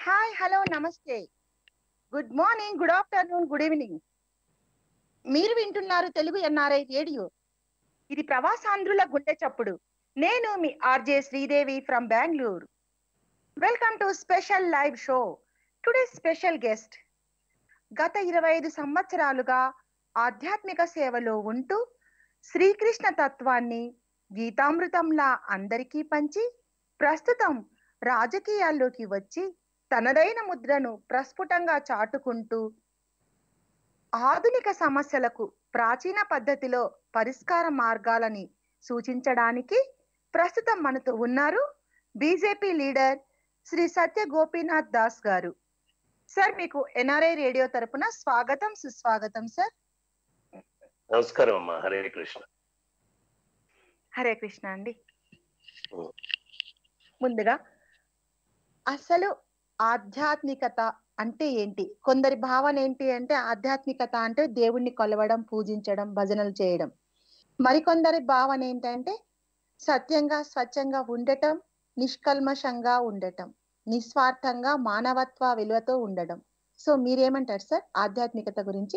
Hi hello నమస్తే good morning good afternoon good evening మీరు వింటున్నారు తెలుగు ఎన్ఆర్ఐ రేడియో ఇది ప్రవాసాంధ్రుల గుండె చప్పుడు నేను మీ RJ Sridevi from Bengaluru welcome to special live show today special guest గత ఇరవై ఐదు సంవత్సరాలుగా ఆధ్యాత్మిక సేవలో ఉంటూ శ్రీకృష్ణ తత్వాన్ని గీతామృతంలా అందరికీ పంచి ప్రస్తుతం రాజకీయాల్లోకి వచ్చి తనదైన ముద్రను ప్రస్ఫుటంగా చాటుకుంటూ ఆధునిక సమస్యలకు ప్రాచీన పద్ధతిలో పరిష్కార మార్గాలని సూచించడానికి ప్రస్తుతం మనతో ఉన్నారు BJP leader Shri Satya Gopinath Das garu sir మీకు ఎన్ఆర్ఐ రేడియో తరపున స్వాగతం సుస్వాగతం సార్ నమస్కారం అమ్మా హరే కృష్ణ హరే కృష్ణ అండి ఓ. ముందుగా అసలు ఆధ్యాత్మికత అంటే ఏంటి కొందరి భావన ఏంటి అంటే ఆధ్యాత్మికత అంటే దేవుణ్ణి కొలవడం పూజించడం భజనలు చేయడం మరికొందరి భావన ఏంటంటే సత్యంగా స్వచ్ఛంగా ఉండటం నిష్కల్మషంగా ఉండటం నిస్వార్థంగా మానవత్వ విలువతో ఉండడం సో మీరేమంటారు సార్ ఆధ్యాత్మికత గురించి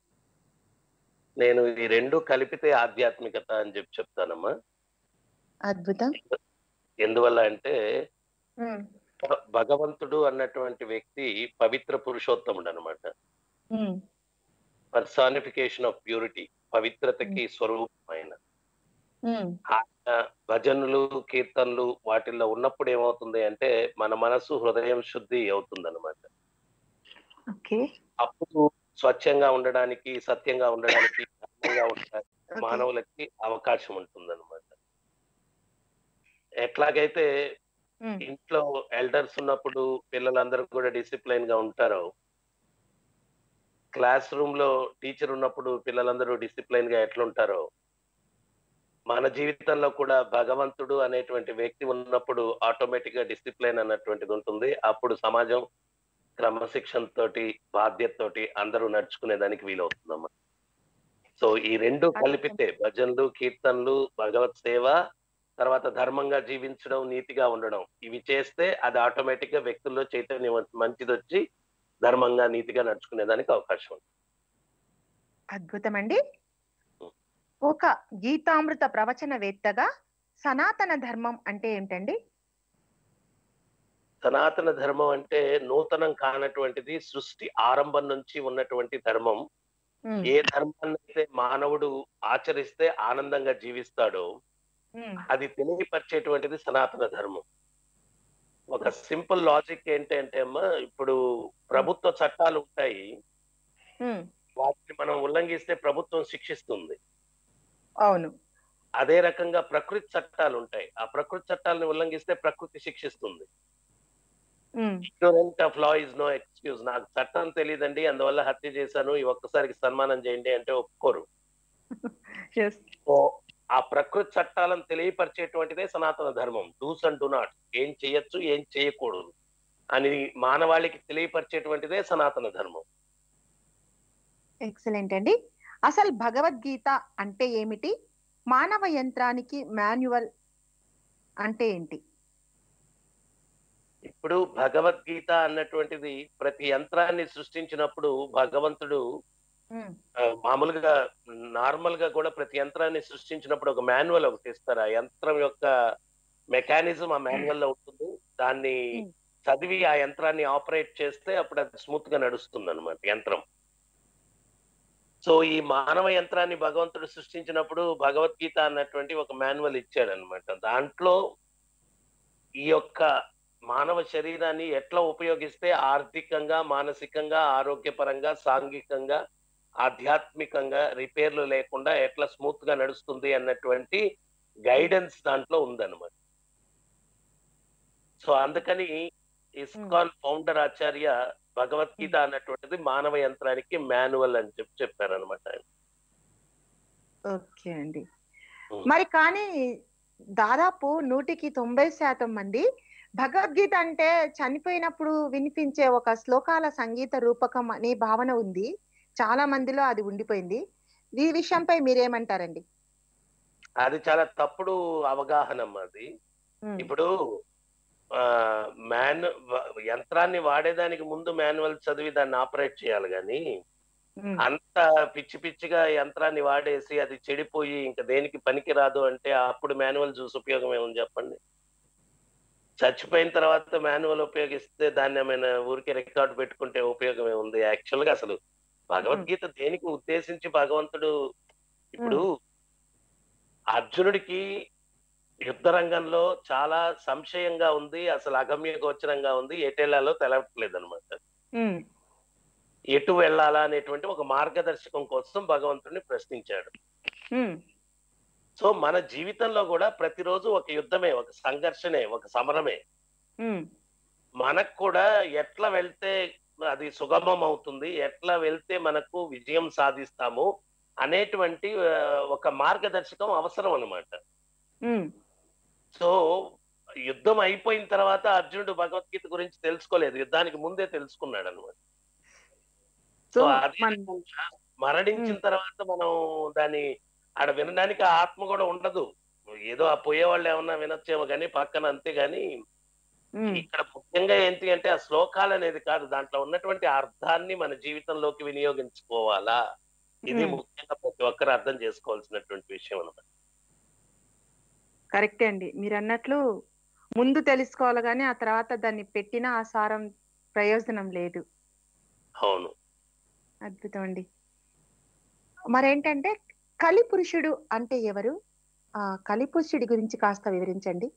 నేను ఈ రెండు కలిపితే ఆధ్యాత్మికత అని చెప్పి చెప్తానమ్మా అద్భుతం ఎందువల్ల అంటే ఉమ్, భ- భగవంతుడు అన్నటువంటి వ్యక్తి పవిత్ర పురుషోత్తముడు అనమాట ఉమ్, పర్సానిఫికేషన్ ఆఫ్ ప్యూరిటీ పవిత్రతకి స్వరూపమైన ఉమ్, ఆయన భజనలు కీర్తనలు వాటిల్లో ఉన్నప్పుడు ఏమవుతుంది అంటే మన మనసు హృదయం శుద్ధి అవుతుంది అనమాట ఓకే అప్పుడు స్వచ్ఛంగా ఉండడానికి సత్యంగా ఉండడానికి ధర్మంగా ఉండడానికి ఓకే. మానవులకి అవకాశం ఉంటుంది అనమాట ఎట్లాగైతే ఉమ్, ఇంట్లో ఎల్డర్స్ ఉన్నప్పుడు పిల్లలందరూ కూడా డిసిప్లైన్ గా ఉంటారో క్లాస్ రూమ్ లో టీచర్ ఉన్నప్పుడు పిల్లలందరూ డిసిప్లైన్ గా ఎట్లుంటారో మన జీవితంలో కూడా భగవంతుడు అనేటువంటి వ్యక్తి ఉన్నప్పుడు ఆటోమేటిక్ గా డిసిప్లైన్ అన్నటువంటిది ఉంటుంది అప్పుడు సమాజం క్రమశిక్షణ తోటి బాధ్యత తోటి అందరూ నడుచుకునే దానికి వీలవుతుందమ్మా సో ఈ రెండు కలిపితే భజనలు కీర్తనలు భగవత్ సేవ తర్వాత ధర్మంగా జీవించడం నీతిగా ఉండడం ఇవి చేస్తే అది ఆటోమేటిక్ గా వ్యక్తుల్లో చైతన్యం వచ్చి- మంచిది వచ్చి ధర్మంగా నీతిగా నడుచుకునే దానికి అవకాశం ఉంది అద్భుతం అండి ఒక గీతామృత ప్రవచనవేత్తగా సనాతన ధర్మం అంటే ఏంటండి సనాతన ధర్మం అంటే నూతనం కానటువంటిది సృష్టి ఆరంభం నుంచి ఉన్నటువంటి ధర్మం ఉమ్, ఏ ధర్మాన్ని అయితే మానవుడు ఆచరిస్తే ఆనందంగా జీవిస్తాడో ఉమ్, అది తెలియపరిచేటువంటిది సనాతన ధర్మం ఒక సింపుల్ లాజిక్ ఏంటంటే అమ్మా ఇప్పుడు ప్రభుత్వ చట్టాలు ఉంటాయి ఉమ్, వాటిని మనం ఉల్లంఘిస్తే ప్రభుత్వం శిక్షిస్తుంది అవును అదే రకంగా ప్రకృతి చట్టాలు ఉంటాయి ఆ ప్రకృతి చట్టాలను ఉల్లంఘిస్తే ప్రకృతి శిక్షిస్తుంది um, ignorant of law is no excuse నాకు చట్టం తెలియదండి అందువల్ల హత్య చేశాను ఈ ఒక్కసారికి సన్మానం చేయండి అంటే ఒప్పుకోరు yes. సో ఆ ప్రకృతి చట్టాలను తెలియపరిచేటువంటిదే సనాతన ధర్మం డూస్ అండ్ డు నాట్ ఏం చేయొచ్చు ఏం చేయకూడదు అని మానవాళికి తెలియపరిచేటువంటిదే సనాతన ధర్మం ఎక్సలెంట్ అండి అసలు భగవద్గీత అంటే ఏమిటి మానవ యంత్రానికి మాన్యువల్ అంటే ఏంటి ఇప్పుడు భగవద్గీత అన్నటువంటిది ప్రతి యంత్రాన్ని సృష్టించినప్పుడు భగవంతుడు ఉమ్, ఆ, మామూలుగా నార్మల్ గా కూడా ప్రతి యంత్రాన్ని సృష్టించినప్పుడు ఒక మాన్యువల్ ఒకటి ఇస్తారు ఆ యంత్రం యొక్క మెకానిజం ఆ మాన్యువల్ లో ఉంటుంది దాన్ని Hmm. చదివి ఆ యంత్రాన్ని ఆపరేట్ చేస్తే అప్పుడు అది స్మూత్ గా నడుస్తుంది అనమాట యంత్రం సో ఈ మానవ యంత్రాన్ని భగవంతుడు సృష్టించినప్పుడు భగవద్గీత అన్నటువంటి ఒక మాన్యువల్ ఇచ్చాడు అనమాట దాంట్లో ఈ యొక్క మానవ శరీరాన్ని ఎట్లా ఉపయోగిస్తే ఆర్థికంగా మానసికంగా ఆరోగ్యపరంగా సాంఘికంగా ఆధ్యాత్మికంగా రిపేర్లు లేకుండా ఎట్లా స్మూత్ గా నడుస్తుంది అన్నటువంటి గైడెన్స్ దాంట్లో ఉందన్నమాట సో అందుకని ఇస్కాన్ ఫౌండర్ ఆచార్య భగవద్గీత అన్నటువంటిది మానవ యంత్రానికి మాన్యువల్ అని చెప్పి చెప్పారనమాట ఆయన ఓకే అండి ఉమ్. మరి కానీ దాదాపు నూటికి తొంభై శాతం మంది భగవద్గీత అంటే చనిపోయినప్పుడు వినిపించే ఒక శ్లోకాల సంగీత రూపకం అనే భావన ఉంది చాలా మందిలో అది ఉండిపోయింది ఈ విషయంపై మీరేమంటారండి అది చాలా తప్పుడు అవగాహన అమ్మా అది ఉమ్, ఇప్పుడు మ్యాన్ యంత్రాన్ని వాడేదానికి ముందు మాన్యువల్ చదివి దాన్ని ఆపరేట్ చేయాలి కానీ ఉమ్, అంత పిచ్చి పిచ్చిగా యంత్రాన్ని వాడేసి అది చెడిపోయి ఇంకా దేనికి పనికి రాదు అంటే అప్పుడు మాన్యువల్ చూసి ఉపయోగం ఏముంది చెప్పండి చచ్చిపోయిన తర్వాత మాన్యువల్ ఉపయోగిస్తే దాన్ని ఏమైనా ఊరికే రికార్డు పెట్టుకుంటే ఉపయోగం ఏముంది యాక్చువల్ గా అసలు భగవద్గీత దేనికి ఉద్దేశించి భగవంతుడు ఇప్పుడు అర్జునుడికి యుద్ధ రంగంలో చాలా సంశయంగా ఉంది అసలు అగమ్య గోచరంగా ఉంది ఎటెళ్లాలో తెలవట్లేదు అనమాట ఉమ్, ఎటు వెళ్ళాలా అనేటువంటి ఒక మార్గదర్శకం కోసం భగవంతుడిని ప్రశ్నించాడు ఉమ్, సో మన జీవితంలో కూడా ప్రతిరోజు ఒక యుద్ధమే ఒక సంఘర్షణే ఒక సమరమే ఉమ్, మనకు కూడా ఎట్లా వెళ్తే అది సుగమం అవుతుంది ఎట్లా వెళ్తే మనకు విజయం సాధిస్తాము అనేటువంటి ఆ, ఒక మార్గదర్శకం అవసరం అన్నమాట ఉమ్, సో యుద్ధం అయిపోయిన తర్వాత అర్జునుడు భగవద్గీత గురించి తెలుసుకోలేదు యుద్ధానికి ముందే తెలుసుకున్నాడు అనమాట సో సో అది మన మరణించిన తర్వాత మనం దాన్ని ఆడ వినడానికి ఆ ఆత్మ కూడా ఉండదు ఏదో ఆ పోయేవాళ్ళు ఏమన్నా వినొచ్చేమో కానీ పక్కన అంతే గాని ఉమ్, ఇక్కడ ముఖ్యంగా ఏంటి అంటే ఆ శ్లోకాలు అనేది కాదు దాంట్లో ఉన్నటువంటి అర్థాన్ని మన జీవితంలోకి వినియోగించుకోవాలా ఇది Hmm. ముఖ్యంగా ప్రతి ఒక్కరు అర్థం చేసుకోవాల్సినటువంటి విషయం అనమాట కరెక్టే అండి మీరు అన్నట్లు ముందు తెలుసుకోవాలి కానీ ఆ తర్వాత దాన్ని పెట్టిన ఆసారం ప్రయోజనం లేదు అవును అద్భుతం అండి మరేంటంటే కలి పురుషుడు అంటే ఎవరు ఆ కలి పురుషుడి గురించి కాస్త వివరించండి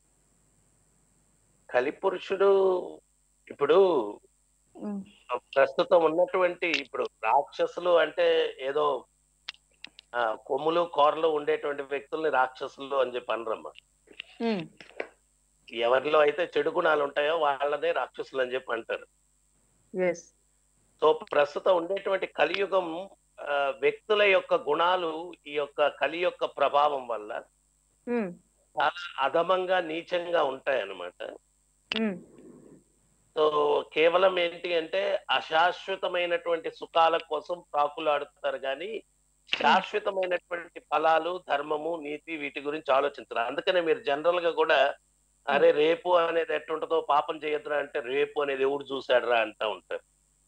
కలిపురుషుడు ఇప్పుడు ఉమ్, ప్రస్తుతం ఉన్నటువంటి ఇప్పుడు రాక్షసులు అంటే ఏదో ఆ, కొమ్ములు కోరలు ఉండేటువంటి వ్యక్తుల్ని రాక్షసులు అని చెప్పి అనరమ్మా ఉమ్, ఎవరిలో అయితే చెడు గుణాలు ఉంటాయో వాళ్ళనే రాక్షసులు అని చెప్పి అంటారు yes సో ప్రస్తుతం ఉండేటువంటి కలియుగం ఆ, వ్యక్తుల యొక్క గుణాలు ఈ యొక్క కలి యొక్క ప్రభావం వల్ల ఉమ్, చాలా అధమంగా నీచంగా ఉంటాయి అన్నమాట ఉమ్, సో కేవలం ఏంటి అంటే అశాశ్వతమైనటువంటి సుఖాల కోసం ప్రాకులాడుతారు కానీ శాశ్వతమైనటువంటి ఫలాలు ధర్మము నీతి వీటి గురించి ఆలోచించరు అందుకనే మీరు జనరల్ గా కూడా అరే రేపు అనేది ఎట్టుంటుందో పాపం చేయొద్దురా అంటే రేపు అనేది ఎవడు చూశాడురా అంటా ఉంటారు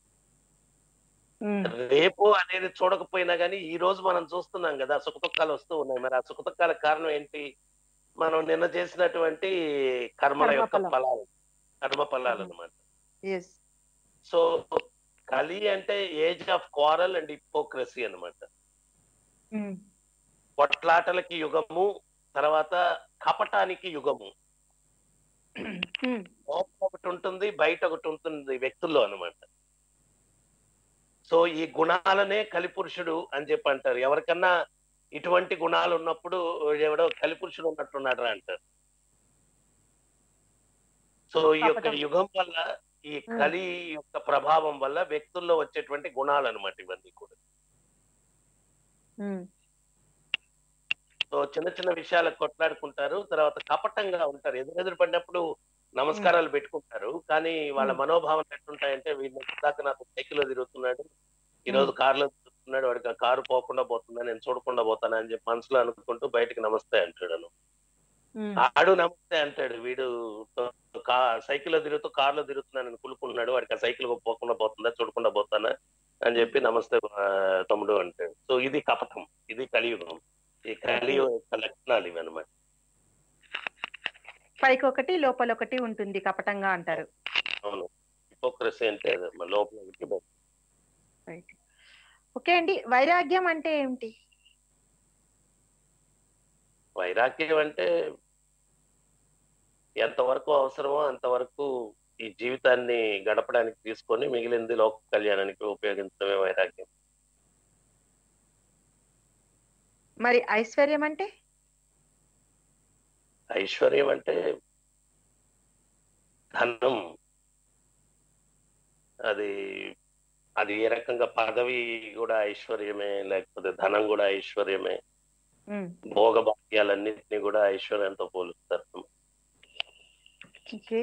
ఉమ్, రేపు అనేది చూడకపోయినా కానీ ఈ రోజు మనం చూస్తున్నాం కదా సుఖదుఖాలు వస్తూ ఉన్నాయి మరి ఆ సుఖదుఖాల కారణం ఏంటి మనం నిన్న చేసినటువంటి కర్మల యొక్క కర్మఫలం. ఫలాలు కర్మ ఫలాలు అనమాట yes సో కలి అంటే age of quarrel and hypocrisy అన్నమాట ఉమ్, కొట్లాటలకి యుగము తర్వాత కపటానికి యుగము ఉమ్, లోపల ఒకటి ఉంటుంది బయట ఒకటి ఉంటుంది వ్యక్తుల్లో అన్నమాట సో ఈ గుణాలనే కలిపురుషుడు అని చెప్పి అంటారు ఎవరికన్నా ఇటువంటి గుణాలు ఉన్నప్పుడు ఎవడో కలిపురుషుడు ఉన్నట్టున్నాడు అంటారు సో ఈ యొక్క కపటం. యుగం వల్ల ఈ Hmm. కలి యొక్క ప్రభావం వల్ల వ్యక్తుల్లో వచ్చేటువంటి గుణాలు అనమాట ఇవన్నీ కూడా ఉమ్, సో చిన్న చిన్న విషయాలకు కొట్లాడుకుంటారు తర్వాత కపటంగా ఉంటారు ఎదురెదురు పడినప్పుడు నమస్కారాలు పెట్టుకుంటారు కానీ వాళ్ళ Hmm. మనోభావాలు ఎట్లుంటాయంటే వీళ్ళు దాకా నాకు సైకిల్లో తిరుగుతున్నాడు ఈ రోజు కారులో తిరుగుతున్నాడు వాడికి ఆ కారు పోకుండా పోతుందా నేను చూడకుండా పోతానా అని చెప్పి మనసులో అనుకుంటూ బయటకు నమస్తే అంటాడు అను. ఉమ్, ఆడు నమస్తే అంటాడు వీడు కా సైకిల్లో తిరుగుతూ కారులో తిరుగుతున్నాను కులుకుంటున్నాడు వాడికి ఆ సైకిల్ పోకుండా పోతుందా చూడకుండా పోతానా అని చెప్పి నమస్తే ఆ, తమ్ముడు అంటాడు సో ఇది కపటం ఇది కలియుగం ఈ కలియుగం యొక్క లక్షణాలు ఇవి అనమాట పైకి ఒకటి లోపల ఒకటి ఉంటుంది కపటంగా అంటారు అవును హిపోక్రసీ అంటే అదే, మన లోపల ఒకటి బయట. రైట్ ఓకే అండి వైరాగ్యం అంటే ఏమిటి వైరాగ్యం అంటే ఎంతవరకు అవసరమో అంతవరకు ఈ జీవితాన్ని గడపడానికి తీసుకొని మిగిలింది లోక కళ్యాణానికి ఉపయోగించడమే వైరాగ్యం మరి ఐశ్వర్యం అంటే ఐశ్వర్యం అంటే ధనం అది అది ఏ రకంగా పదవి కూడా ఐశ్వర్యమే లేకపోతే ధనం కూడా ఐశ్వర్యమే ఉమ్, భోగ భాగ్యాలన్నింటినీ కూడా ఐశ్వర్యంతో పోలుస్తారు ఓకే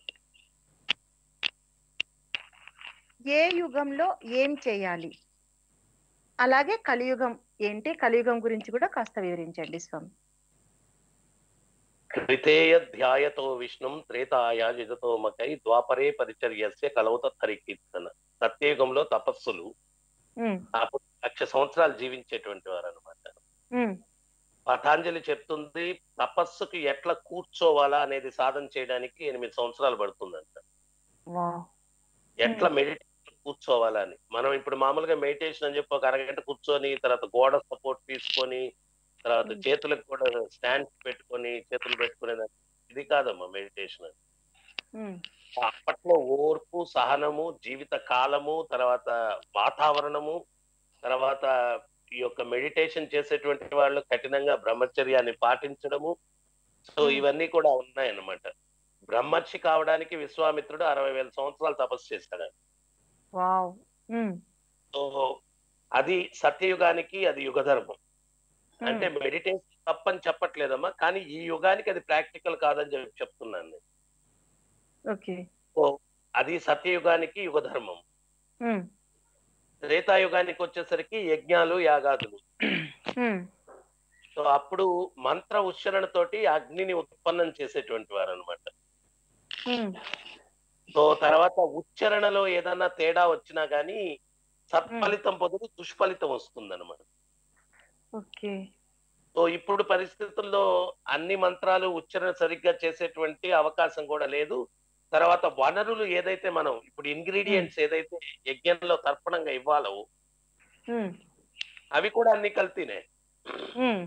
ఏ యుగంలో ఏం చేయాలి అలాగే కలియుగం ఏంటి కలియుగం గురించి కూడా కాస్త వివరించండి స్వామి త్రితేయధ్యాయతో విష్ణుం త్రేతాయ యుజతో మకై ద్వాపరే పరిచర్యస్య కలవత హరికీర్తన సత్యయుగంలో తపస్సులు ఉమ్, అప్పుడు లక్ష సంవత్సరాలు జీవించేటువంటి వారు అనమాట ఉమ్, పతాంజలి చెప్తుంది తపస్సుకి ఎట్లా కూర్చోవాలా అనేది సాధన చేయడానికి ఎనిమిది సంవత్సరాలు పడుతుందంట వావ్. ఎట్లా మెడిటేషన్ కూర్చోవాలా అని మనం ఇప్పుడు మామూలుగా మెడిటేషన్ అని చెప్పి ఒక అరగంట కూర్చొని తర్వాత గోడ సపోర్ట్ తీసుకొని తర్వాత Hmm. చేతులకు కూడా స్టాండ్ పెట్టుకొని చేతులు పెట్టుకునే ఇది కాదమ్మా మెడిటేషన్ అని ఉమ్, అప్పట్లో ఓర్పు సహనము జీవిత కాలము తర్వాత వాతావరణము తర్వాత ఈ యొక్క మెడిటేషన్ చేసేటువంటి వాళ్ళు కఠినంగా బ్రహ్మచర్యాన్ని పాటించడము సో Hmm. ఇవన్నీ కూడా ఉన్నాయన్నమాట బ్రహ్మర్షి కావడానికి విశ్వామిత్రుడు అరవై వేల సంవత్సరాలు తపస్సు చేశాడు వావ్. ఉమ్, సో అది సత్యయుగానికి అది యుగధర్మం ఉమ్, అంటే మెడిటేషన్ తప్పని చెప్పట్లేదమ్మా కానీ ఈ యుగానికి అది ప్రాక్టికల్ కాదని చెప్పి చెప్తున్నాను నేను. ఓకే సో అది సత్యయుగానికి యుగధర్మం ఉమ్, త్రేతాయుగానికి వచ్చేసరికి యజ్ఞాలు యాగాదులు ఉమ్, సో అప్పుడు మంత్ర ఉచ్చరణతోటి అగ్నిని ఉత్పన్నం చేసేటువంటి వారు అనమాట ఉమ్, సో తర్వాత ఉచ్చరణలో ఏదన్నా తేడా వచ్చినా గానీ సత్ఫలితం పొందుతూ దుష్ఫలితం వస్తుందన్నమాట ఓకే సో ఇప్పుడు పరిస్థితుల్లో అన్ని మంత్రాలు ఉచ్చరణ సరిగ్గా చేసేటువంటి అవకాశం కూడా లేదు తర్వాత వనరులు ఏదైతే మనం ఇప్పుడు ఇంగ్రీడియంట్స్ ఏదైతే యజ్ఞంలో తర్పణంగా ఇవ్వాలో ఉమ్, అవి కూడా అన్ని కల్తీనే ఉమ్,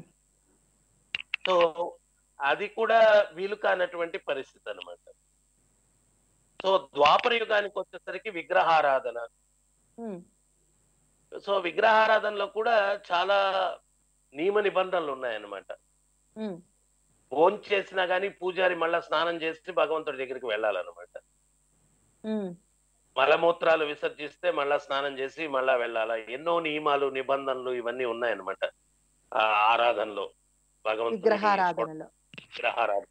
సో అది కూడా వీలు కానటువంటి పరిస్థితి అన్నమాట సో ద్వాపర యుగానికి వచ్చేసరికి విగ్రహారాధన ఉమ్, సో విగ్రహారాధనలో కూడా చాలా నియమ నిబంధనలు ఉన్నాయన్నమాట ఉమ్, ఫోన్ చేసినా గానీ పూజారి మళ్ళా స్నానం చేసి భగవంతుడి దగ్గరికి వెళ్ళాలన్నమాట ఉమ్, మలమూత్రాలు విసర్జిస్తే మళ్ళా స్నానం చేసి మళ్ళా వెళ్ళాలా ఎన్నో నియమాలు నిబంధనలు ఇవన్నీ ఉన్నాయన్నమాట ఆ ఆరాధనలో భగవంతుడి విగ్రహారాధనలో విగ్రహారాధన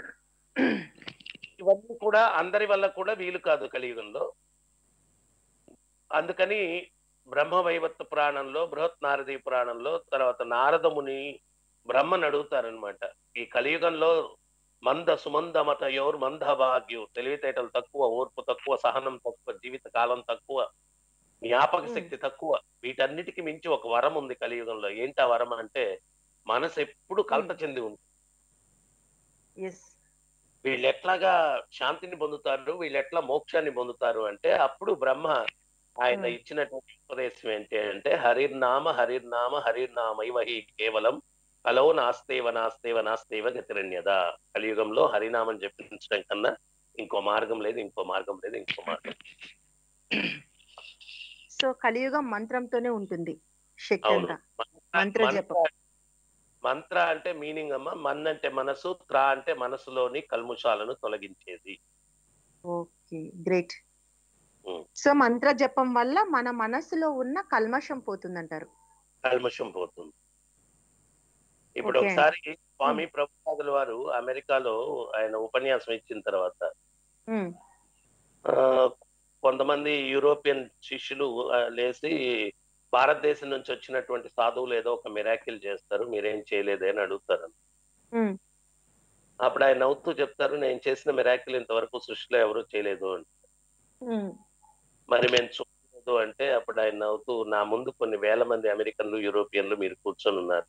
ఇవన్నీ కూడా అందరి వల్ల కూడా వీలు కాదు కలియుగంలో అందుకని బ్రహ్మ వైవత్వ పురాణంలో బృహత్ నారదీ పురాణంలో తర్వాత నారదముని బ్రహ్మను అడుగుతారనమాట ఈ కలియుగంలో మంద సుమంద మత యోర్ మంద భాగ్యు తెలివితేటలు తక్కువ ఓర్పు తక్కువ సహనం తక్కువ జీవిత కాలం తక్కువ జ్ఞాపక Hmm. శక్తి తక్కువ వీటన్నిటికి మించి ఒక వరం ఉంది కలియుగంలో ఏంటి ఆ వరం అంటే మనసు ఎప్పుడు కలత చెంది ఉంటుంది ఎస్ వీళ్ళు ఎట్లాగా శాంతిని పొందుతారు వీళ్ళు ఎట్లా మోక్షాన్ని పొందుతారు అంటే అప్పుడు బ్రహ్మ ఆయన Hmm. ఇచ్చినటువంటి ఉపదేశం ఏంటి అంటే హరిర్నామ హరిర్నామ హరిర్నామ ఇవహి కేవలం కలో నాస్తేవ నాస్తేవ నాస్తేవ గతిరణ్యద కలియుగంలో హరినామం చెప్పించడం కన్నా ఇంకో మార్గం లేదు ఇంకో మార్గం లేదు ఇంకో మార్గం సో కలియుగం మంత్రంతోనే ఉంటుంది శక్తి అవును. అంతా మంత్ర జపం. మంత్ర మంత్ర అంటే మీనింగ్ అమ్మ మన్ అంటే మనసు త్రా అంటే మనసులోని కల్ముషాలను తొలగించేది ఓకే గ్రేట్ Hmm. సో మంత్ర జపం వల్ల మన మనసులో ఉన్న కల్మషం పోతుందంటారు కల్మషం పోతుంది ఇప్పుడు Okay. ఒకసారి స్వామి ప్రభుపాదుల వారు అమెరికాలో ఆయన ఉపన్యాసం ఇచ్చిన తర్వాత ఉమ్, ఆ, కొంతమంది యూరోపియన్ శిష్యులు ఆ, లేచి భారతదేశం నుంచి వచ్చినటువంటి సాధువులు ఏదో ఒక మిరాకిల్ చేస్తారు మీరేం చేయలేదే అని అడుగుతారు ఉమ్, అప్పుడు ఆయన నవ్వుతూ చెప్తారు నేను చేసిన మిరాకిల్ ఇంతవరకు సృష్టిలో ఎవరూ చేయలేదు అని ఉమ్, మరి మేము చూడలేదు అంటే అప్పుడు ఆయన నవ్వుతూ నా ముందు కొన్ని వేల మంది అమెరికన్లు యూరోపియన్లు మీరు కూర్చొని ఉన్నారు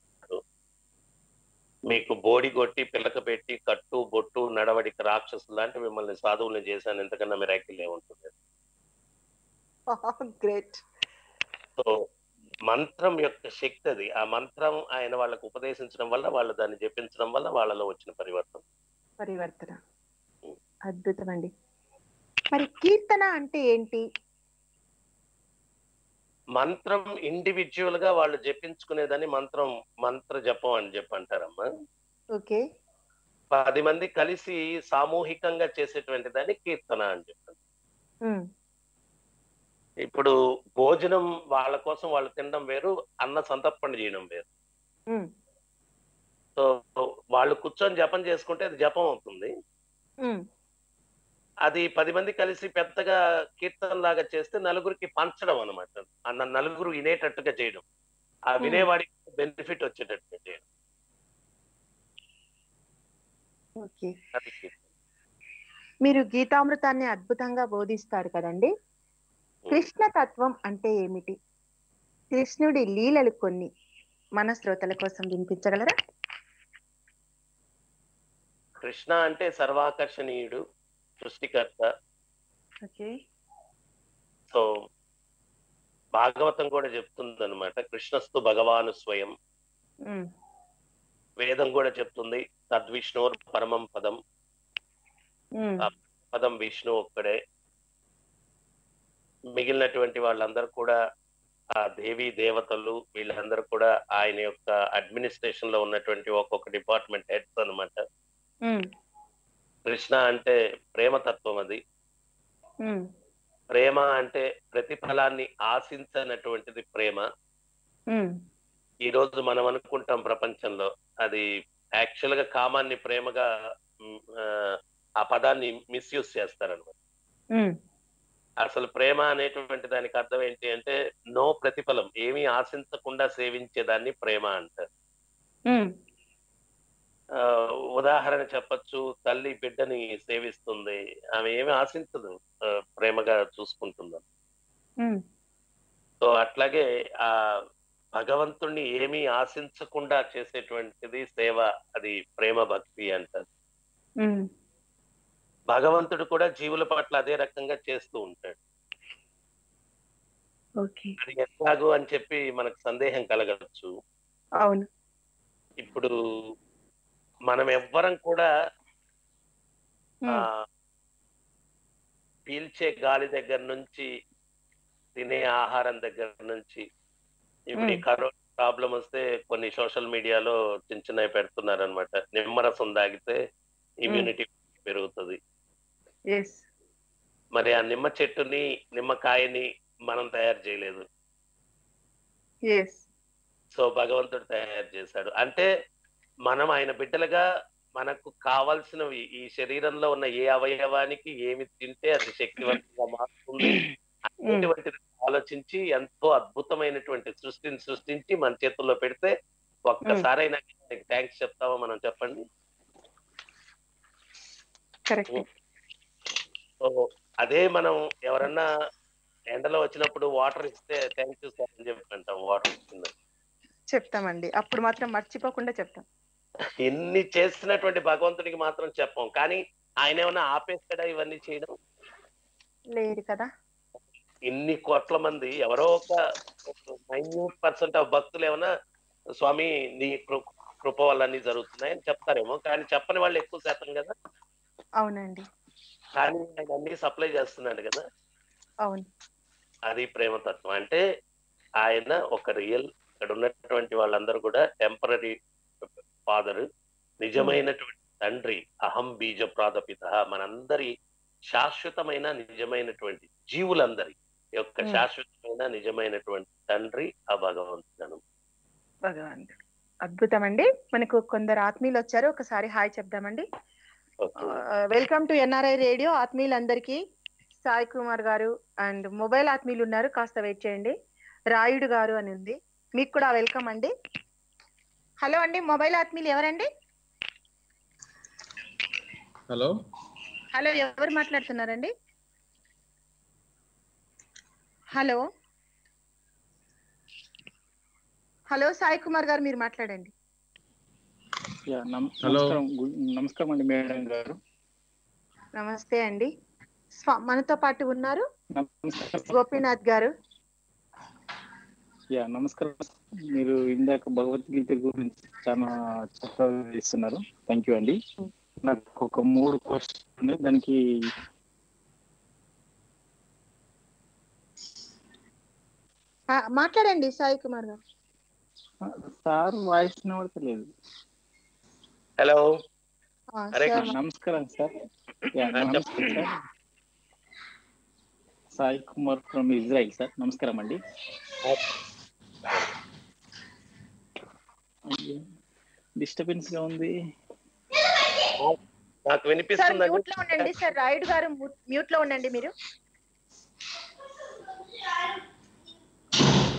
మీకు బోడి కొట్టి పిల్లక పెట్టి కట్టు బొట్టు నడవడిక రాక్షసులు లాంటి మిమ్మల్ని సాధువులను చేశాను ఎంతకన్నా మిరాకిల్ ఏముంటుంది గ్రేట్ సో మంత్రం యొక్క శక్తి అది ఆ మంత్రం ఆయన వాళ్ళకు ఉపదేశించడం వల్ల వాళ్ళు దాన్ని జపించడం వల్ల వాళ్ళలో వచ్చిన పరివర్తన పరివర్తన అద్భుతం అండి మరి కీర్తన అంటే ఏంటి మంత్రం ఇండివిజువల్ గా వాళ్ళు జపించుకునేదని మంత్రం మంత్ర జపం అని చెప్పి అంటారమ్మా ఓకే పది మంది కలిసి సామూహికంగా చేసేటువంటి దాన్ని కీర్తన అని చెప్పారు ఉమ్, ఇప్పుడు భోజనం వాళ్ళ కోసం వాళ్ళు తినడం వేరు అన్న సంతర్పణ చేయడం వేరు ఉమ్, సో వాళ్ళు కూర్చొని జపం చేసుకుంటే అది జపం అవుతుంది ఉమ్, అది పది మంది కలిసి పెద్దగా కీర్తన లాగా చేస్తే నలుగురికి పంచడం అనమాట అన్న నలుగురు వినేటట్టుగా చేయడం ఆ వినేవాడికి బెనిఫిట్ వచ్చేటట్టుగా చేయడం ఓకే అది మీరు గీతామృతాన్ని అద్భుతంగా బోధిస్తారు కదండి కృష్ణ తత్వం అంటే ఏమిటి కృష్ణుడి లీలలు కొన్ని మన శ్రోతల కోసం వినిపించగలరా కృష్ణ అంటే సర్వాకర్షణీయుడు సృష్టికర్త ఓకే సో భాగవతం కూడా చెప్తుంది అనమాట కృష్ణస్తు భగవాను స్వయం వేదం కూడా చెప్తుంది తద్విష్ణుర్ పరమం పదం పదం విష్ణు ఒక్కడే మిగిలినటువంటి వాళ్ళందరూ కూడా ఆ దేవి దేవతలు వీళ్ళందరూ కూడా ఆయన యొక్క అడ్మినిస్ట్రేషన్ లో ఉన్నటువంటి ఒక్కొక్క డిపార్ట్మెంట్ హెడ్స్ అన్నమాట కృష్ణ అంటే ప్రేమతత్వం అది ప్రేమ అంటే ప్రతిఫలాన్ని ఆశించనటువంటిది ప్రేమ ఈ రోజు మనం అనుకుంటాం ప్రపంచంలో అది యాక్చువల్ గా కామాన్ని ప్రేమగా మ్, ఆ, ఆ పదాన్ని మిస్యూజ్ చేస్తారనమాట అసలు ప్రేమ అనేటువంటి దానికి అర్థం ఏంటి అంటే నో ప్రతిఫలం ఏమీ ఆశించకుండా సేవించేదాన్ని ప్రేమ అంటారు ఆ, ఉదాహరణ చెప్పొచ్చు తల్లి బిడ్డని సేవిస్తుంది ఆమె ఏమీ ఆశించదు ఆ, ప్రేమగా చూసుకుంటుంది సో అట్లాగే ఆ భగవంతుణ్ణి ఏమీ ఆశించకుండా చేసేటువంటిది సేవ అది ప్రేమ భక్తి అంటారు భగవంతుడు కూడా జీవుల పట్ల అదే రకంగా చేస్తూ ఉంటాడు ఓకే అది ఎట్లాగో అని చెప్పి మనకు సందేహం కలగవచ్చు అవును ఇప్పుడు మనం ఎవ్వరం కూడా ఆ పీల్చే గాలి దగ్గర నుంచి తినే ఆహారం దగ్గర నుంచి ఇప్పుడు ఈ మ్మ్. కరోనా ప్రాబ్లం వస్తే కొన్ని సోషల్ మీడియాలో చిన్న చిన్నవి పెడుతున్నారు అనమాట నిమ్మరసం తాగితే ఇమ్యూనిటీ పెరుగుతుంది ఎస్ మరి ఆ నిమ్మ చెట్టుని నిమ్మకాయని మనం తయారు చేయలేదు ఎస్ సో భగవంతుడు తయారు చేశాడు అంటే మనం ఆయన బిడ్డలుగా మనకు కావాల్సినవి ఈ శరీరంలో ఉన్న ఏ అవయవానికి ఏమి తింటే అది శక్తివంతంగా మారుతుంది అనేటువంటిది ఆలోచించి ఎంతో అద్భుతమైనటువంటి సృష్టిని సృష్టించి మన చేతుల్లో పెడితే ఒక్కసారైనా థ్యాంక్స్ చెప్తామో మనం చెప్పండి కరెక్ట్ సో అదే మనం ఎవరన్నా ఎండలో వచ్చినప్పుడు వాటర్ ఇస్తే థ్యాంక్ యూ సార్ అని చెప్పి అంటాం వాటర్ ఇస్తుంది చెప్తామండి అప్పుడు మాత్రం మర్చిపోకుండా చెప్తాం ఎన్ని చేస్తున్నటువంటి భగవంతుడికి మాత్రం చెప్పం కానీ ఆయన ఏమైనా ఆపేస్తాడా ఇవన్నీ చేయడం లేదు కదా ఇన్ని కోట్ల మంది ఎవరో ఒక మైన్యూట్ పర్సెంట్ ఆఫ్ భక్తులు ఏమైనా స్వామి నీ కృ- కృప వల్ల అన్ని జరుగుతున్నాయని చెప్తారేమో కానీ చెప్పని వాళ్ళు ఎక్కువ శాతం కదా అవునండి కానీ ఆయన అన్ని సప్లై చేస్తున్నాడు కదా అవును అది ప్రేమతత్వం అంటే ఆయన ఒక రియల్ ఇక్కడ ఉన్నటువంటి వాళ్ళందరూ కూడా టెంపరీ ఫాదర్ నిజమైనటువంటి తండ్రి అహం బీజ ప్రాదపిత మనందరి శాశ్వతమైన నిజమైనటువంటి జీవులందరి యొక్క Hmm. శాశ్వతమైన నిజమైనటువంటి తండ్రి ఆ భగవంతుడు భగవంతుడు అద్భుతం అండి మనకు కొందరు ఆత్మీయులు వచ్చారు ఒకసారి హాయ్ చెప్దామండి వెల్కమ్ టు ఎన్ఆర్ఐ రేడియో ఆత్మీయులందరికీ సాయి కుమార్ గారు అండ్ మొబైల్ ఆత్మీయులు ఉన్నారు కాస్త వెయిట్ చేయండి రాయుడు గారు అని ఉంది మీకు కూడా వెల్కమ్ అండి హలో అండి మొబైల్ ఆత్మీయులు ఎవరండి హలో హలో ఎవరు మాట్లాడుతున్నారండి హలో హలో సాయి కుమార్ గారు మీరు మాట్లాడండి యా, నమ- హలో. నమస్కారం గు- నమస్కారం అండి మేడం గారు నమస్తే అండి స్వ- మనతో పాటు ఉన్నారు నమస్కారం గోపీనాథ్ గారు యా నమస్కారం మీరు ఇందాక భగవద్గీత గురించి చాలా చక్కగా ఇస్తున్నారు థ్యాంక్ యూ అండి నాకు ఒక మూడు క్వశ్చన్ ఉన్నాయి దానికి ఆ, మాట్లాడండి సాయి కుమార్ గారు సార్ వాయిస్ వినబడతలేదు హలో ఆ, హరే సార్, కృష్ణ. నమస్కారం సార్ యా, నమస్కారం sir Sai Kumar from Israel sir నమస్కారం అండి డిస్టర్బెన్స్ గా ఉంది నాకు సార్ వినిపిస్తుందండి మ్యూట్ లో ఉండండి సార్ రాయుడు గారు మ్యూట్ లో ఉండండి మీరు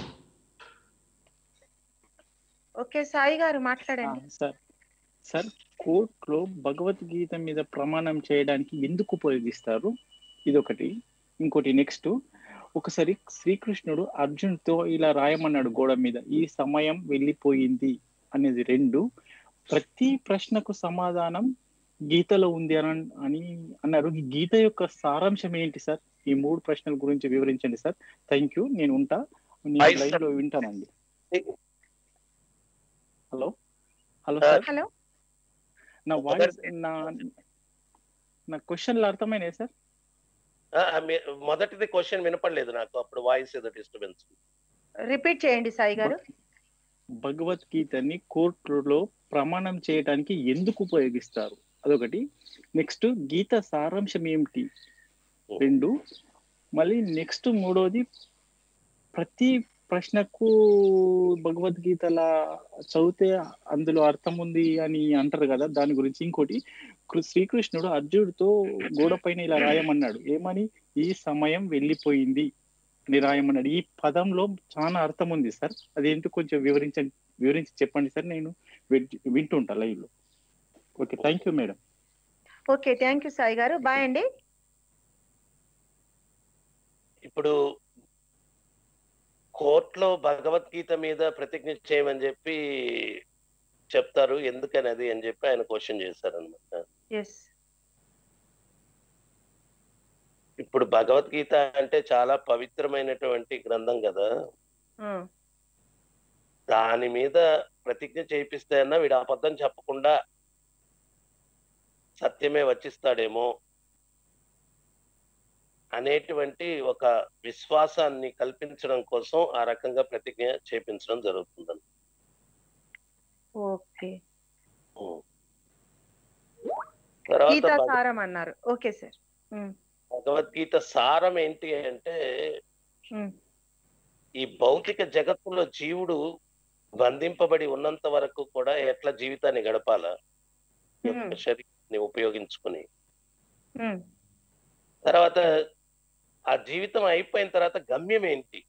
ఓకే సాయి గారు ఆ, మాట్లాడండి సార్ సార్ కోర్టులో భగవద్గీత మీద ప్రమాణం చేయడానికి ఎందుకు ఉపయోగిస్తారు ఇదొకటి ఇంకోటి నెక్స్ట్ ఒకసారి శ్రీకృష్ణుడు అర్జున్తో ఇలా రాయమన్నాడు గోడ మీద ఈ సమయం వెళ్ళిపోయింది అనేది రెండు ప్రతి ప్రశ్నకు సమాధానం గీతలో ఉంది అని అని అన్నారు ఈ గీత యొక్క సారాంశం ఏంటి సార్ ఈ మూడు ప్రశ్నల గురించి వివరించండి సార్ థ్యాంక్ యూ నేను ఉంటా నేను Hi, లైవ్ sir. లో వింటానండి hello hello Sir. Sir hello నా వాయిస్ నా నా క్వశ్చన్లు అర్థమైనాయి సార్ ఆ, ఆ, మీ- మొదటిది క్వశ్చన్ వినపడలేదు నాకు అప్పుడు వాయిస్ ఏదో డిస్టర్బెన్స్ రిపీట్ చేయండి సాయి గారు భగవద్గీతని కోర్టులో ప్రమాణం చేయడానికి ఎందుకు ఉపయోగిస్తారు అదొకటి నెక్స్ట్ గీత సారాంశం ఏమిటి రెండు మళ్ళీ నెక్స్ట్ మూడోది ప్రతి ప్రశ్నకు భగవద్గీతలా చదివితే అందులో అర్థం ఉంది అని అంటారు కదా దాని గురించి ఇంకోటి కృ- శ్రీకృష్ణుడు అర్జునుడితో గోడ పైన ఇలా రాయమన్నాడు ఏమని ఈ సమయం వెళ్ళిపోయింది అని రాయమన్నాడు ఈ పదంలో చాలా అర్థం ఉంది సార్ అదేంటో కొంచెం వివరించండి వివరించి చెప్పండి సార్ నేను వింట- వింటుంటా లైవ్ లో okay thank you madam okay thank you Sai garu bye అండి ఇప్పుడు కోర్టులో భగవద్గీత మీద ప్రతిజ్ఞ చేయమని చెప్పి చెప్తారు ఎందుకని అది అని చెప్పి ఆయన క్వశ్చన్ చేశారు అనమాట ఎస్ ఇప్పుడు భగవద్గీత అంటే చాలా పవిత్రమైనటువంటి గ్రంథం కదా దాని మీద ప్రతిజ్ఞ చేయిస్తే అన్నా వీడు అబద్ధం చెప్పకుండా సత్యమే వచ్చిస్తాడేమో అనేటువంటి ఒక విశ్వాసాన్ని కల్పించడం కోసం ఆ రకంగా ప్రతిజ్ఞ చేపించడం జరుగుతుందండి ఓకే తర్వాత గీతా భగ- సారం అన్నారు ఓకే సార్ భగవద్గీత సారం ఏంటి అంటే ఈ భౌతిక జగత్తులో జీవుడు బంధింపబడి ఉన్నంత వరకు కూడా ఎట్లా జీవితాన్ని గడపాలా ఈ యొక్క Hmm. శరీరాన్ని ఉపయోగించుకుని తర్వాత ఆ జీవితం అయిపోయిన తర్వాత గమ్యం ఏంటి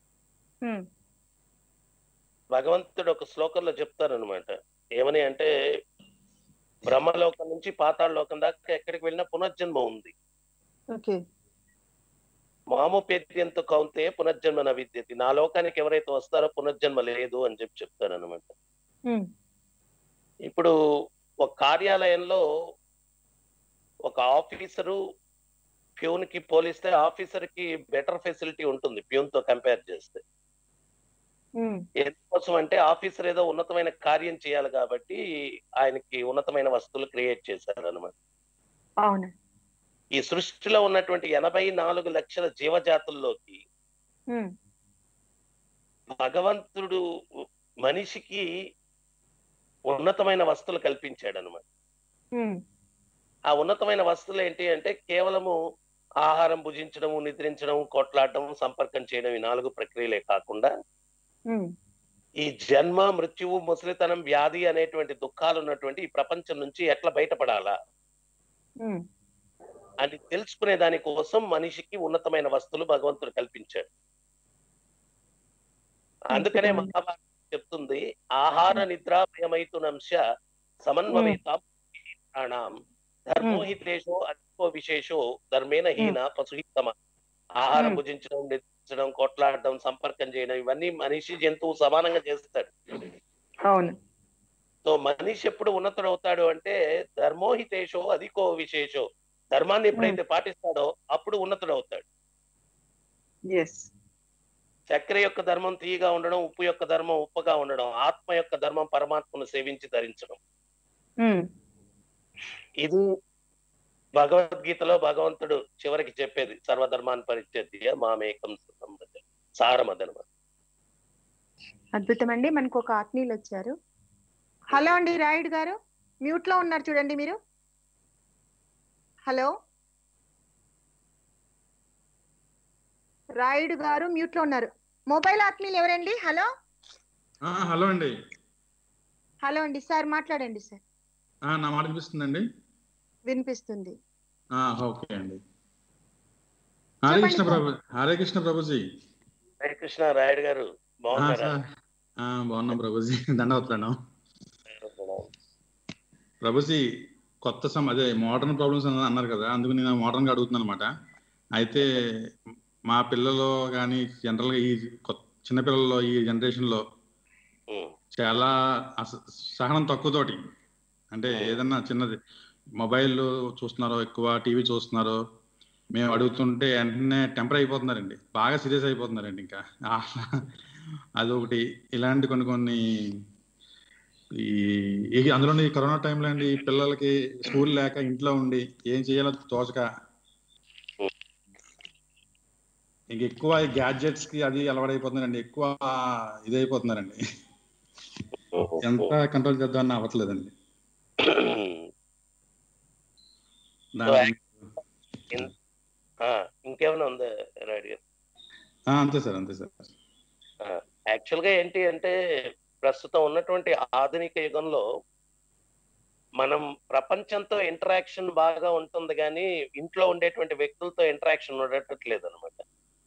భగవంతుడు ఒక శ్లోకంలో చెప్తారనమాట ఏమని అంటే బ్రహ్మలోకం నుంచి పాతాళ లోకం దాకా ఎక్కడికి వెళ్ళినా పునర్జన్మ ఉంది ఓకే మామోపేత్యంతో కౌంతే పునర్జన్మ న విద్యతి నా లోకానికి ఎవరైతే వస్తారో పునర్జన్మ లేదు అని చెప్పి చెప్తారనమాట ఇప్పుడు ఒక కార్యాలయంలో ఒక ఆఫీసరు ప్యూన్ కి పోలిస్తే ఆఫీసర్ కి బెటర్ ఫెసిలిటీ ఉంటుంది ప్యూన్ తో కంపేర్ చేస్తే ఎందుకోసం అంటే ఆఫీసర్ ఏదో ఉన్నతమైన కార్యం చేయాలి కాబట్టి ఆయనకి ఉన్నతమైన వస్తువులు క్రియేట్ చేశారు అనమాట అవును ఈ సృష్టిలో ఉన్నటువంటి ఎనభై నాలుగు లక్షల జీవజాతుల్లోకి భగవంతుడు మనిషికి ఉన్నతమైన వస్తువులు కల్పించాడు అనమాట ఆ ఉన్నతమైన వస్తువులు ఏంటి అంటే కేవలము ఆహారం భుజించడం నిద్రించడం కొట్లాడడం సంపర్కం చేయడం ఈ నాలుగు ప్రక్రియలే కాకుండా ఈ జన్మ మృత్యువు ముసలితనం వ్యాధి అనేటువంటి దుఃఖాలు ఉన్నటువంటి ఈ ప్రపంచం నుంచి ఎట్లా బయటపడాలా అని తెలుసుకునే దాని కోసం మనిషికి ఉన్నతమైన వస్తువులు భగవంతుడు కల్పించాడు అందుకనే మహాభారతం చెప్తుంది ఆహార నిద్ర భయమైతునంశ సమన్వయితాం ప్రాణాం ధర్మోహితేషో అధికో విశేషో ధర్మేన హీన పశుహితమ ఆహారం Hmm. భుజించడం నిద్రించడం కొట్లాడడం సంపర్కం చేయడం ఇవన్నీ మనిషి జంతువు సమానంగా చేస్తాడు అవును సో మనిషి ఎప్పుడు ఉన్నతుడు అవుతాడు అంటే ధర్మోహితేషో అధికో విశేషో ధర్మాన్ని ఎప్పుడైతే పాటిస్తాడో అప్పుడు ఉన్నతుడు అవుతాడు ఎస్ చక్కెర యొక్క ధర్మం తీయగా ఉండడం ఉప్పు యొక్క ధర్మం ఉప్పగా ఉండడం ఆత్మ యొక్క ధర్మం పరమాత్మను సేవించి ధరించడం ఇది భగవద్గీతలో భగవంతుడు చివరికి చెప్పేది సర్వధర్మాన్ని పరిత్యజ్య మామేకం సుఖం భజ. సారం అదనమాట అద్భుతం అండి మనకు ఒక ఆత్మీయులు వచ్చారు హలో అండి రాయుడు గారు మ్యూట్ లో ఉన్నారు చూడండి మీరు హలో రాయుడు గారు మ్యూట్ లో ఉన్నారు మొబైల్ ఆత్మీయులు ఎవరండి హలో ఆ, హలో అండి హలో అండి సార్ మాట్లాడండి సార్ ఆ, నా మాట వినిపిస్తుందండి వినిపిస్తుంది ఆ, ఓకే అండి హరే కృష్ణ చెప్పండి, ప్రభు హరే కృష్ణ ప్రభుజీ హరే కృష్ణ రాయుడు గారు ఆ, బాగున్నారా సార్ ఆ, బాగున్నాం ప్రభుజీ దండవత్తున్నాం ప్రభుజీ కొత్త సమ అదే మోడర్న్ ప్రాబ్లమ్స్ అన్నారు కదా అందుకు నేను మోడర్న్ గా అడుగుతున్నాను అనమాట అయితే మా పిల్లలు కానీ జనరల్ గా ఈ కొత్త చిన్న పిల్లల్లో ఈ జనరేషన్ లో ఉమ్, చాలా అస- సహనం తక్కువతోటి అంటే ఏదన్నా చిన్నది మొబైల్ చూస్తున్నారో ఎక్కువ టీవీ చూస్తున్నారో మేము అడుగుతుంటే వెంటనే టెంపర్ అయిపోతున్నారండి బాగా సీరియస్ అయిపోతున్నారండి ఇంకా ఆ, అదొకటి ఇలాంటి కొన్ని కొన్ని ఈ ఈ అందులోని ఈ కరోనా టైంలో అండి ఈ పిల్లలకి స్కూల్ లేక ఇంట్లో ఉండి ఏం చేయాలో తోచక ఇంక ఎక్కువ ఈ గ్యాడ్జెట్స్ కి అది అలవాటైపోతున్నారండి ఎక్కువ ఇదైపోతున్నారండి ఉమ్, ఎంత కంట్రోల్ చేద్దామని అవ్వట్లేదండి ఉమ్. దాని ఆ, ఇంకేమైనా ఉందా రేడియో ఆ, అంతే సార్ అంతే సార్ యాక్చువల్ గా ఏంటి అంటే ప్రస్తుతం ఉన్నటువంటి ఆధునిక యుగంలో మనం ప్రపంచంతో ఇంటరాక్షన్ బాగా ఉంటుంది కానీ ఇంట్లో ఉండేటువంటి వ్యక్తులతో ఇంటరాక్షన్ ఉండట్లేదు అనమాట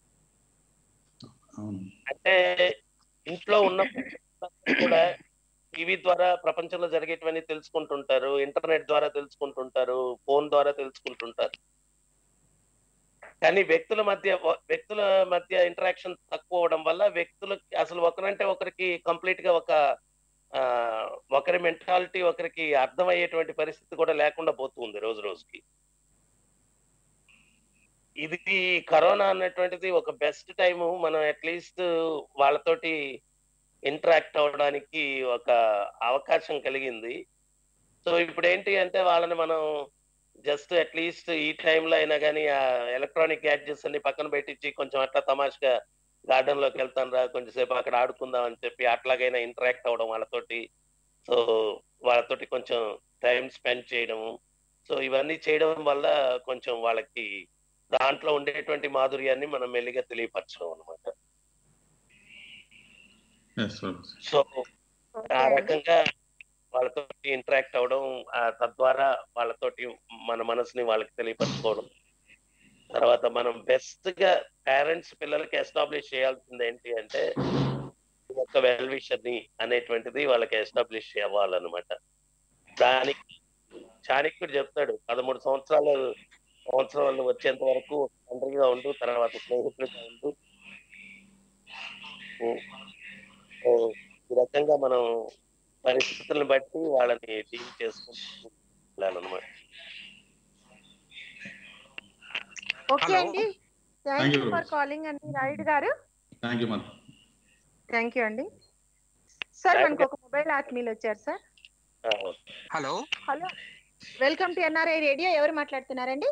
అవును అంటే ఇంట్లో ఉన్న కూడా టీవీ ద్వారా ప్రపంచంలో జరిగేటివన్నీ తెలుసుకుంటుంటారు ఇంటర్నెట్ ద్వారా తెలుసుకుంటుంటారు ఫోన్ ద్వారా తెలుసుకుంటుంటారు కానీ వ్యక్తుల మధ్య వ్యక్తుల మధ్య ఇంటరాక్షన్ తక్కువ అవడం వల్ల వ్యక్తులకి అసలు ఒకరంటే ఒకరికి కంప్లీట్ గా ఒక ఆ, ఒకరి మెంటాలిటీ ఒకరికి అర్థమయ్యేటువంటి పరిస్థితి కూడా లేకుండా పోతుంది రోజు రోజుకి ఇది కరోనా అన్నటువంటిది ఒక బెస్ట్ టైము మనం అట్లీస్ట్ వాళ్ళతోటి ఇంటరాక్ట్ అవ్వడానికి ఒక అవకాశం కలిగింది సో ఇప్పుడు ఏంటి అంటే వాళ్ళని మనం జస్ట్ అట్లీస్ట్ ఈ టైంలో అయినా కానీ ఆ ఎలక్ట్రానిక్ గ్యాడ్జెట్స్ అన్ని పక్కన పెట్టించి కొంచెం అట్లా తమాషగా గార్డెన్ లోకి వెళ్తాను రా కొంచెంసేపు అక్కడ ఆడుకుందాం అని చెప్పి అట్లాగైనా ఇంటరాక్ట్ అవ్వడం వాళ్ళతోటి సో వాళ్ళతోటి కొంచెం టైం స్పెండ్ చేయడము సో ఇవన్నీ చేయడం వల్ల కొంచెం వాళ్ళకి దాంట్లో ఉండేటువంటి మాధుర్యాన్ని మనం మెల్లిగా తెలియపరచడం అనమాట ఎస్ సార్ సో ఆ ఓకే అండి. రకంగా వాళ్ళతో ఇంటరాక్ట్ అవడం ఆ తద్వారా వాళ్ళతోటి మన మనసుని వాళ్ళకి తెలియపరచుకోవడం తర్వాత మనం బెస్ట్ గా పేరెంట్స్ పిల్లలకి ఎస్టాబ్లిష్ చేయాల్సింది ఏంటి అంటే ఒక వెల్ విషర్ ని అనేటువంటిది వాళ్ళకి ఎస్టాబ్లిష్ అవ్వాలన్నమాట దానికి చాణక్యుడు చెప్తాడు పదమూడు సంవత్సరాలు సంవత్సరాలు వచ్చేంత వరకు తండ్రిగా ఉండు తర్వాత స్నేహితుడిగా ఉండు ఓ, ఈ రకంగా మనం పరిస్థితులను బట్టి వాళ్ళని డీల్ చేసుకుంటూ వెళ్ళాలన్నమాట ఓకే Hello. అండి Thank thank you you very for much. Calling అండి Rayudu garu thank you mother thank you అండి సార్ Thank మనకు ఒక మొబైల్ ఆత్మీయులు వచ్చారు సార్ ఆ, hello hello welcome to NRI radio ఎవరు మాట్లాడుతున్నారండి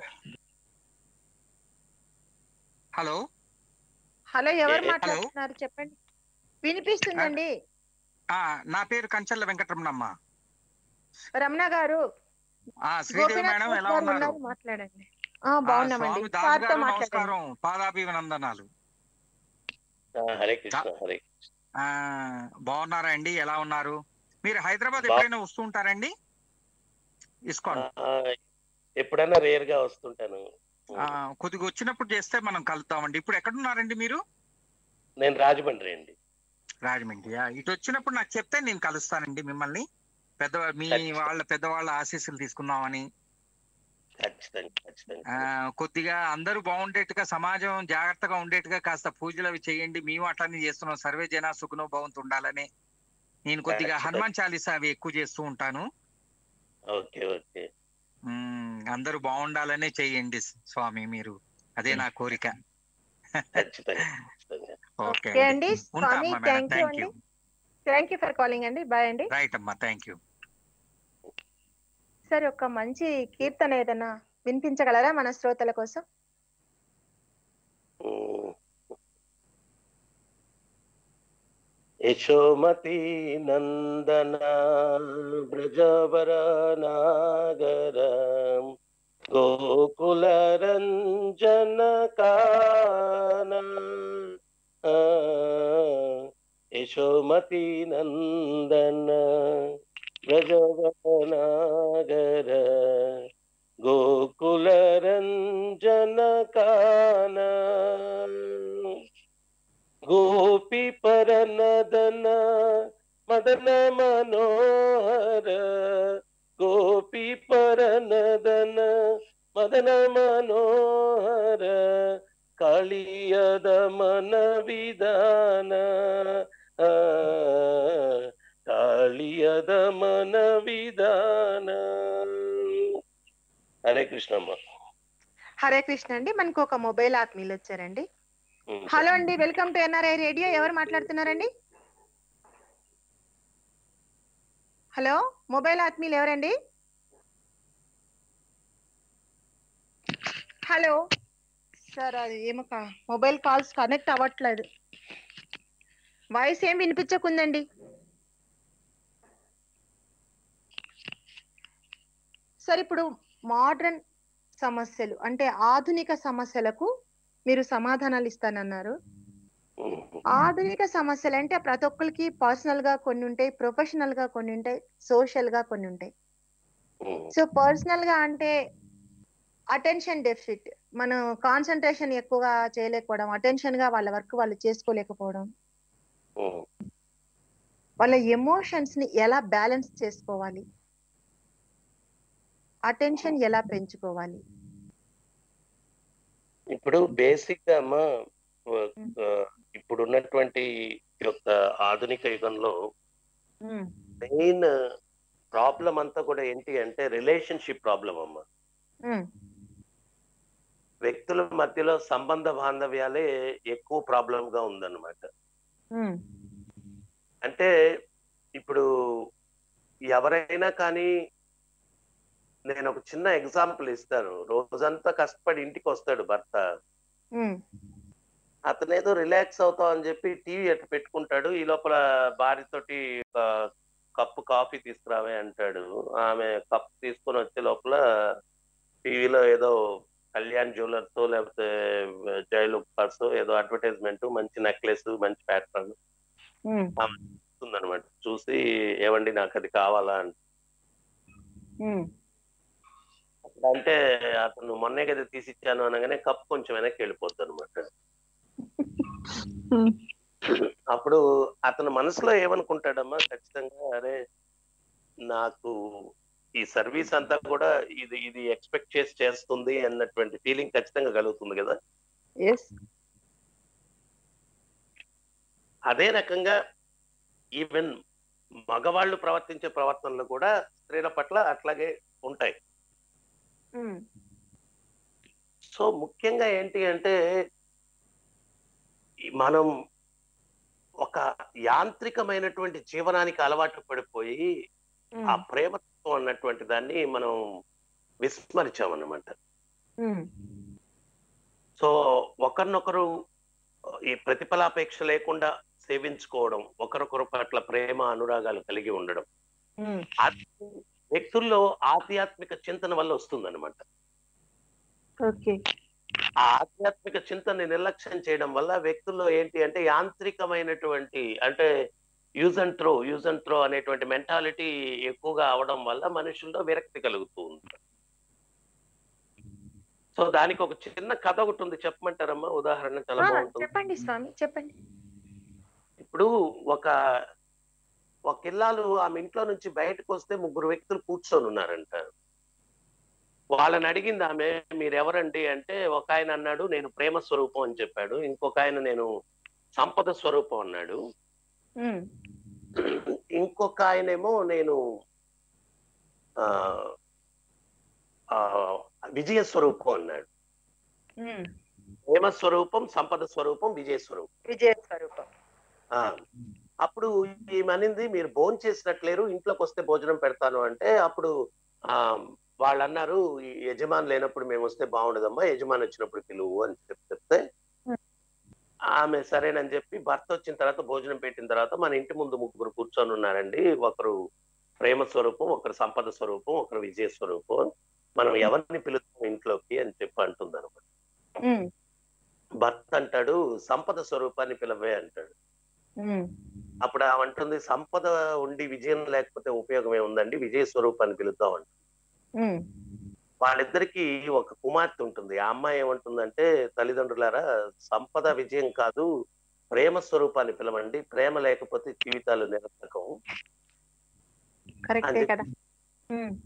హలో హలో ఎవరు ఏ- మాట్లాడుతున్నారు చెప్పండి వినిపిస్తుందండి ఆ నా పేరు కంచర్ల వెంకటరమణమ్మ రమణ గారు ఆ శ్రీదేవి గోపీనాథ్ మేడం గౌడ్ ఎలా గారు ఉన్నారు ఉన్నారు, మాట్లాడండి ఆ ఆ, బాగున్నామండి స్వామి దాస్ సార్తో గారు మాట్లాడండి నమస్కారం పాదాభివందనాలు ఆ, హరే కృష్ణ హరే ఆ బాగున్నారా అండి ఎలా ఉన్నారు మీరు హైదరాబాద్ బా- ఎప్పుడైనా వస్తూ ఉంటారండి ఇస్కాన్ ఆ, ఎప్పుడైనా రేర్ గా వస్తుంటాను ఆ, కొద్దిగా వచ్చినప్పుడు చేస్తే మనం కలుద్దామండి ఇప్పుడు ఎక్కడున్నారండి మీరు నేను రాజమండ్రి అండి రాజమండ్రి ఆ, ఇటు వచ్చినప్పుడు నాకు చెప్తే నేను కలుస్తానండి మిమ్మల్ని పెద్ద మీ ఖచ్చితంగా. వాళ్ళ పెద్దవాళ్ళ ఆశీస్సులు తీసుకుందామని ఖచ్చితంగా ఖచ్చితంగా ఆ, కొద్దిగా అందరూ బాగుండేట్టుగా సమాజం జాగ్రత్తగా ఉండేట్టుగా కాస్త పూజలు అవి చేయండి మేము అట్లనే చేస్తున్నాం సర్వే జన సుఖనో భవంతు ఉండాలని నేను కొద్దిగా ఖచ్చితంగా. హనుమాన్ చాలీసా అవి ఎక్కువ చేస్తూ ఉంటాను ఓకే ఓకే ఉమ్, అందరూ బాగుండాలనే చేయండి స్వామి మీరు అదే నా కోరిక ఖచ్చితంగా ఖచ్చితంగా ఓకే ఓకే అండి ఉంటా స్వామి అమ్మా మేడం థ్యాంక్ యూ థ్యాంక్ అండి you thank you for calling అండి బాయ్ అండి రైట్ అమ్మా థ్యాంక్ యూ సార్ ఒక మంచి కీర్తన ఏదైనా వినిపించగలరా మన శ్రోతల కోసం ఉమ్. యశోమతి నందన బ్రజవర నాగర గోకుల రంజన కాన ఆ, యశోమతి నందన బ్రజవర నాగర గోకుల రంజన కాన గోపి పరనదన మదన మనోహర గో పిపరనదన మదన మనోహర కాళీయద మన విధాన ఆ, కాళీయద మన విధాన హరే కృష్ణమ్మ హరే కృష్ణ అండి మనకు ఒక మొబైల్ ఆత్మీయులు వచ్చారండి ఉమ్, హలో అండి వెల్కమ్ టు ఎన్ఆర్ఐ రేడియో ఎవరు మాట్లాడుతున్నారండి హలో మొబైల్ ఆత్మీయులు ఎవరండి హలో సార్ అది ఏమో కా- మొబైల్ కాల్స్ కనెక్ట్ అవ్వట్లేదు వాయిస్ ఏం వినిపించకుందండి సార్ ఇప్పుడు మోడ్రన్ సమస్యలు అంటే ఆధునిక సమస్యలకు మీరు సమాధానాలు ఇస్తానన్నారు ఉమ్, ఆధునిక సమస్యలు అంటే ప్రతి ఒక్కరికి పర్సనల్ గా కొన్ని ఉంటాయి ప్రొఫెషనల్ గా కొన్ని ఉంటాయి సోషల్ గా కొన్ని ఉంటాయి ఉమ్, సో పర్సనల్ గా అంటే అటెన్షన్ డెఫిసిట్ మనం కాన్సన్ట్రేషన్ ఎక్కువగా చేయలేకపోవడం అటెన్షన్ గా వాళ్ళ వర్క్ వాళ్ళు చేసుకోలేకపోవడం ఉమ్. వాళ్ళ ఎమోషన్స్ ని ఎలా బ్యాలెన్స్ చేసుకోవాలి అటెన్షన్ ఎలా పెంచుకోవాలి ఇప్పుడు బేసిక్ గా అమ్మా ఆ, ఇప్పుడు ఉన్నటువంటి యొక్క ఆధునిక యుగంలో మెయిన్ ప్రాబ్లం అంతా కూడా ఏంటి అంటే రిలేషన్షిప్ ప్రాబ్లం అమ్మా ఉమ్, వ్యక్తుల మధ్యలో సంబంధ బాంధవ్యాలే ఎక్కువ ప్రాబ్లం గా ఉందన్నమాట ఉమ్, అంటే ఇప్పుడు ఎవరైనా కానీ నేను ఒక చిన్న ఎగ్జాంపుల్ ఇస్తాను రోజంతా కష్టపడి ఇంటికి వస్తాడు భర్త ఉమ్, అతను ఏదో రిలాక్స్ అవుతాం అని చెప్పి టీవీ అట్టు పెట్టుకుంటాడు ఈ లోపల భార్యతోటి ఒక కప్పు కాఫీ తీసుకురావే అంటాడు ఆమె కప్ తీసుకొని వచ్చే లోపల టీవీలో ఏదో కళ్యాణ్ జ్యువెలర్స్ లేకపోతే జైలు పర్స్ ఏదో అడ్వర్టైజ్మెంట్ మంచి నెక్లెస్ మంచి ప్యాటర్న్ ఉమ్, ఉందన్నమాట చూసి ఏవండి నాకు అది కావాలా అని ఉమ్, అంటే అతను మొన్నే కదా తీసిచ్చాను అనగానే కప్ కొంచెం వెనక్కి వెళ్ళిపోద్ది అనమాట ఉమ్, అప్పుడు అతను మనసులో ఏమనుకుంటాడమ్మా ఖచ్చితంగా అరే నాకు ఈ సర్వీస్ అంతా కూడా ఇది ఇది ఎక్స్పెక్ట్ చేసి చేస్తుంది అన్నటువంటి ఫీలింగ్ ఖచ్చితంగా కలుగుతుంది కదా yes అదే రకంగా ఈవెన్ మగవాళ్ళు ప్రవర్తించే ప్రవర్తనలు కూడా స్త్రీల పట్ల అట్లాగే ఉంటాయి ఉమ్, సో ముఖ్యంగా ఏంటి అంటే ఈ మనం ఒక యాంత్రికమైనటువంటి జీవనానికి అలవాటు పడిపోయి ఆ ఉమ్, ప్రేమత్వం అన్నటువంటి దాన్ని మనం విస్మరించామన్నమాట ఉమ్, సో ఒకరినొకరు ఈ ప్రతిఫలాపేక్ష లేకుండా సేవించుకోవడం ఒకరొకరు పట్ల ప్రేమ అనురాగాలు కలిగి ఉండడం ఉమ్, అది వ్యక్తుల్లో ఆధ్యాత్మిక చింతన వల్ల వస్తుందన్నమాట ఓకే ఆ ఆధ్యాత్మిక చింతనని నిర్లక్ష్యం చేయడం వల్ల వ్యక్తుల్లో ఏంటి అంటే యాంత్రికమైనటువంటి అంటే use and throw use and throw అనేటువంటి మెంటాలిటీ ఎక్కువగా అవడం వల్ల మనుషుల్లో విరక్తి కలుగుతూ ఉంది సో దానికి ఒక చిన్న కథ ఒకటి ఉంది చెప్పమంటారమ్మా ఉదాహరణ చాలా ఆ, బాగుంటుంది చెప్పండి స్వామి చెప్పండి ఇప్పుడు ఒక ఒక ఇల్లాలు ఆమె ఇంట్లో నుంచి బయటకు వస్తే ముగ్గురు వ్యక్తులు కూర్చొని ఉన్నారంట వాళ్ళని అడిగింది ఆమె మీరు ఎవరండి అంటే ఒక ఆయన అన్నాడు నేను ప్రేమ స్వరూపం అని చెప్పాడు ఇంకొక ఆయన నేను సంపద స్వరూపం అన్నాడు ఉమ్, ఇంకొక ఆయనేమో నేను ఆ ఆ, విజయ స్వరూపం అన్నాడు ఉమ్, ప్రేమ స్వరూపం సంపద స్వరూపం విజయ స్వరూపం విజయ స్వరూపం ఆ అప్పుడు ఈమెనింది మీరు భోజనం చేసినట్లేరు ఇంట్లోకి వస్తే భోజనం పెడతాను అంటే అప్పుడు ఆ వాళ్ళు అన్నారు "ఈ యజమాని లేనప్పుడు మేము వస్తే బాగుండదమ్మా యజమాని వచ్చినప్పుడు పిలువు అని చెప్పి చెప్తే ఆమె సరేనని చెప్పి భర్త వచ్చిన తర్వాత భోజనం పెట్టిన తర్వాత మన ఇంటి ముందు ముగ్గురు కూర్చొని ఉన్నారండి ఒకరు ప్రేమ స్వరూపం ఒకరు సంపద స్వరూపం ఒకరు విజయ స్వరూపం మనం ఎవరిని పిలుస్తాం ఇంట్లోకి అని చెప్పి అంటుంది అనమాట ఉమ్, భర్త అంటాడు సంపద స్వరూపాన్ని పిలవే అంటాడు ఉమ్, అప్పుడు ఆమె అంటుంది సంపద ఉండి విజయం లేకపోతే ఉపయోగం ఏముందండి విజయ స్వరూపాన్ని పిలుద్దాం అంట ఉమ్, వాళ్ళిద్దరికి ఒక కుమార్తె ఉంటుంది ఆ అమ్మాయి ఏమంటుందంటే తల్లిదండ్రులారా సంపద విజయం కాదు ప్రేమ స్వరూపాన్ని పిలవండి ప్రేమ లేకపోతే జీవితాలు నిరర్థకం కరెక్టే అది- కదా ఉమ్,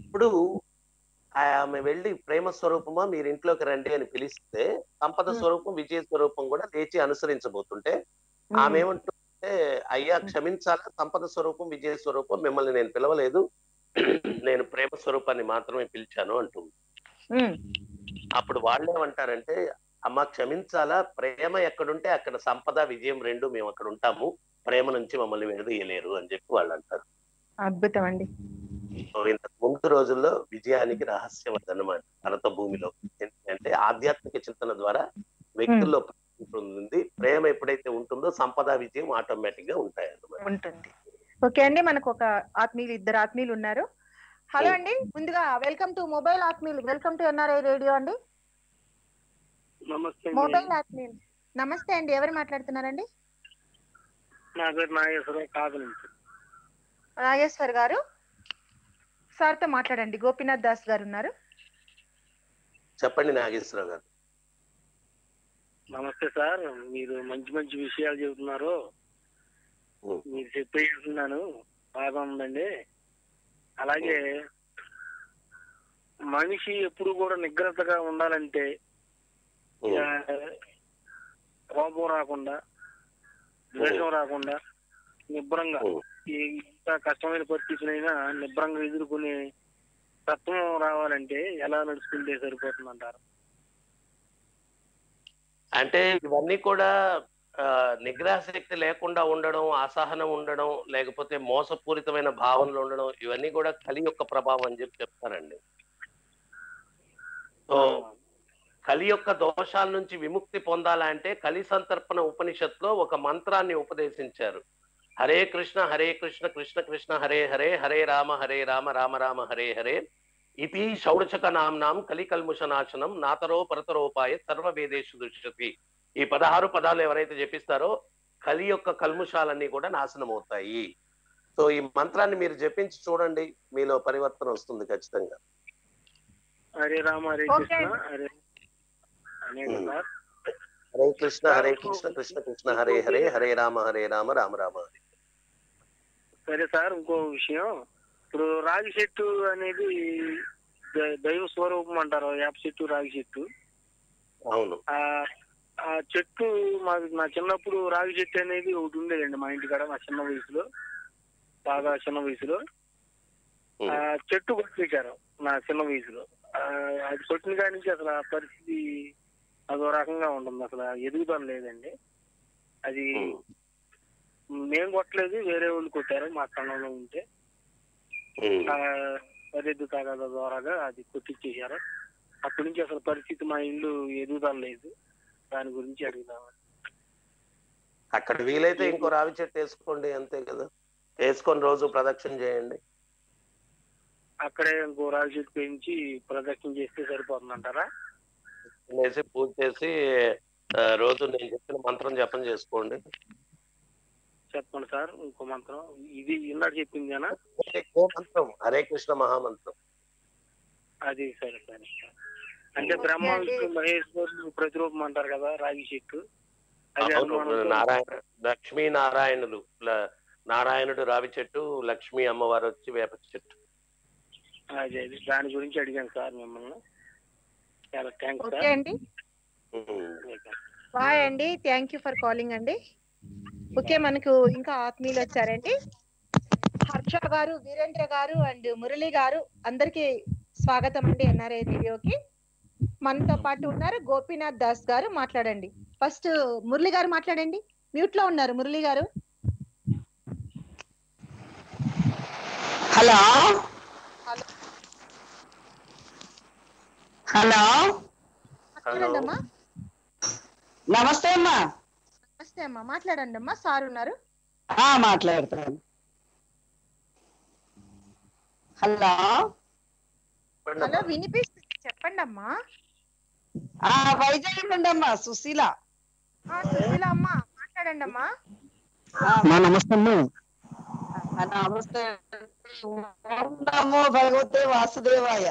ఇప్పుడు ఆమె వెళ్ళి ప్రేమ స్వరూపమా మీరు ఇంట్లోకి రండి అని పిలిస్తే సంపద Hmm. స్వరూపం విజయ స్వరూపం కూడా లేచి అనుసరించబోతుంటే ఆమె ఏమంటుంటే అయ్యా క్షమించాలా సంపద స్వరూపం విజయ స్వరూపం మిమ్మల్ని నేను పిలవలేదు నేను ప్రేమ స్వరూపాన్ని మాత్రమే పిలిచాను అంటుంది ఉమ్, అప్పుడు వాళ్ళు ఏమంటారంటే అమ్మ క్షమించాలా ప్రేమ ఎక్కడుంటే అక్కడ సంపద విజయం రెండు మేము అక్కడ ఉంటాము ప్రేమ నుంచి మమ్మల్ని విడదీయలేరు అని చెప్పి వాళ్ళు అంటారు అద్భుతం అండి సో ఇంతకు ముందు రోజుల్లో విజయానికి రహస్యం అదనమాట భరత భూమిలో ఎందుకంటే ఆధ్యాత్మిక చింతన ద్వారా వ్యక్తుల్లో ప్రేమ ఉంటుంది ప్రేమ ఎప్పుడైతే ఉంటుందో సంపద విజయం ఆటోమేటిక్ గా ఉంటాయి అన్నమాట ఉంటుంది ఓకే అండి మనకు ఒక ఆత్మీయులు ఇద్దరు ఆత్మీయులు ఉన్నారు హలో అండి ముందుగా వెల్కమ్ టు మొబైల్ ఆత్మీయులు వెల్కమ్ టు ఎన్ఆర్ఐ రేడియో అండి నమస్తే మొబైల్ ఆత్మీయులు నమస్తే అండి ఎవరు మాట్లాడుతున్నారండి నా పేరు నాగేశ్వరరావు కాదు నుంచి నాగేశ్వర్ గారు సార్తో మాట్లాడండి గోపీనాథ్ దాస్ గారు ఉన్నారు చెప్పండి నాగేశ్వరరావు గారు నమస్తే సార్ మీరు మంచి మంచి విషయాలు చెబుతున్నారు ఉం. మీరు చెప్పేస్తున్నాను బాగా ఉందండి అలాగే మనిషి ఎప్పుడు కూడా నిగ్రతగా ఉండాలంటే ఉం. ఆ, కోపం రాకుండా ద్వేషం రాకుండా నిబ్బరంగా ఉం. ఈ ఎంత కష్టమైన పరిస్థితులైనా నిబ్బరంగా ఎదుర్కొనే తత్వం రావాలంటే ఎలా నడుచుకుంటే సరిపోతుందంటారు అంటే ఇవన్నీ కూడా ఆ, నిగ్రహశక్తి లేకుండా ఉండడం అసహనం ఉండడం లేకపోతే మోసపూరితమైన భావనలు ఉండడం ఇవన్నీ కూడా కలి యొక్క ప్రభావం అని చెప్పి చెప్తారండి సో కలి యొక్క దోషాల నుంచి విముక్తి పొందాలంటే కలి సంతర్పణ ఉపనిషత్తులో ఒక మంత్రాన్ని ఉపదేశించారు హరే కృష్ణ హరే కృష్ణ కృష్ణ కృష్ణ హరే హరే హరే రామ హరే రామ రామ రామ హరే హరే ఇది షౌడచక నామ్నాం కలి కల్ముష నాశనం నాతరో పరతరోపాయ సర్వ వేదేశు దృశ్యతి ఈ పదహారు పదాలు ఎవరైతే జపిస్తారో కలి యొక్క కల్ముషాలన్నీ కూడా నాశనం అవుతాయి సో ఈ మంత్రాన్ని మీరు జపించి చూడండి మీలో పరివర్తన వస్తుంది ఖచ్చితంగా హరే రామ హరే ఓకే. కృష్ణ హరే అనే ఉం. సార్ హరే కృష్ణ హరే కృష్ణ కృష్ణ కృష్ణ హరే హరే హరే రామ హరే రామ రామ రామ హరే సరే సార్ ఇంకో విషయం ఇప్పుడు రాగి చెట్టు అనేది ద- దైవ స్వరూపం అంటారు వేప చెట్టు రాగి చెట్టు అవును ఆ ఆ చెట్టు మా నా చిన్నప్పుడు రాగి చెట్టు అనేది ఒకటి ఉండేదండి మా ఇంటికాడ నా చిన్న వయసులో బాగా చిన్న వయసులో ఉం. ఆ చెట్టు కొట్టించారు నా చిన్న వయసులో ఆ, అది కొట్టిన కాడి నుంచి అసలు ఆ పరిస్థితి అదో రకంగా ఉంటుంది అసలు ఎదుగుదల లేదండి అది ఉం. మేము కొట్టలేదు వేరే వాళ్ళు కొట్టారు మా కళ్ళలో ఉంటే ఉం. ఆ, సరిహద్దు తగాద ద్వారాగా అది కొట్టించేశారు అప్పటి నుంచి అసలు పరిస్థితి మా ఇల్లు ఎదుగుదల లేదు దాని గురించి అడుగుదామని అక్కడ వీలైతే ఇంకో రావి చెట్టు వేసుకోండి అంతే కదా వేసుకొని రోజు ప్రదక్షిణ చేయండి అక్కడే ఇంకో రాజు చెట్టు పెంచి ప్రదక్షిణ చేస్తే సరిపోతుందంటారా వేసి పూజ చేసి ఆ, రోజు నేను చెప్పిన మంత్రం జపం చేసుకోండి చెప్పండి సార్ ఇంకో మంత్రం ఇది ఇందాక చెప్పిందేనా ఏ మంత్రం హరే కృష్ణ మహామంత్రం అది సరే సరే అంటే ఓకే బ్రహ్మ అండి. విష్ణు మహేశ్వరులు ప్రతిరూపం అంటారు కదా రాగి చెట్టు అది అవును అనుమానంతో- నారాయణ లక్ష్మీ నారాయణులు ల- నారాయణుడు రావి చెట్టు లక్ష్మీ అమ్మవారు వచ్చి వేప చెట్టు అదే అది దాని గురించి అడిగాను సార్ మిమ్మల్ని చాలా థ్యాంక్స్ ఓకే సార్ అండి ఉం. బాయ్ అండి థ్యాంక్ యూ ఫర్ కాలింగ్ అండి ఓకే మనకు ఇంకా ఆత్మీయులు వచ్చారండి హర్ష గారు వీరేంద్ర గారు అండ్ మురళి గారు అందరికి స్వాగతం అండి ఎన్ఆర్ఐ రేడియోకి మనతో పాటు ఉన్నారు గోపీనాథ్ దాస్ గారు మాట్లాడండి ఫస్ట్ మురళి గారు మాట్లాడండి మ్యూట్ లో ఉన్నారు మురళి గారు హలో హలో. హలో మాట్లాడండి అమ్మా నమస్తే అమ్మా నమస్తే అమ్మా మాట్లాడండి అమ్మా సార్ ఉన్నారు ఆ, మాట్లాడతాను హలో చెప్పండి హలో అమ్మా. వినిపిస్తుంది చెప్పండి అమ్మా ఆ వైజాగ్ నుండి అమ్మా సుశీల ఆ, సుశీల అమ్మా మాట్లాడండి అమ్మా ఆ, నమస్తే ఆ, నమస్తే ఓం నమో భగవతే వాసుదేవాయ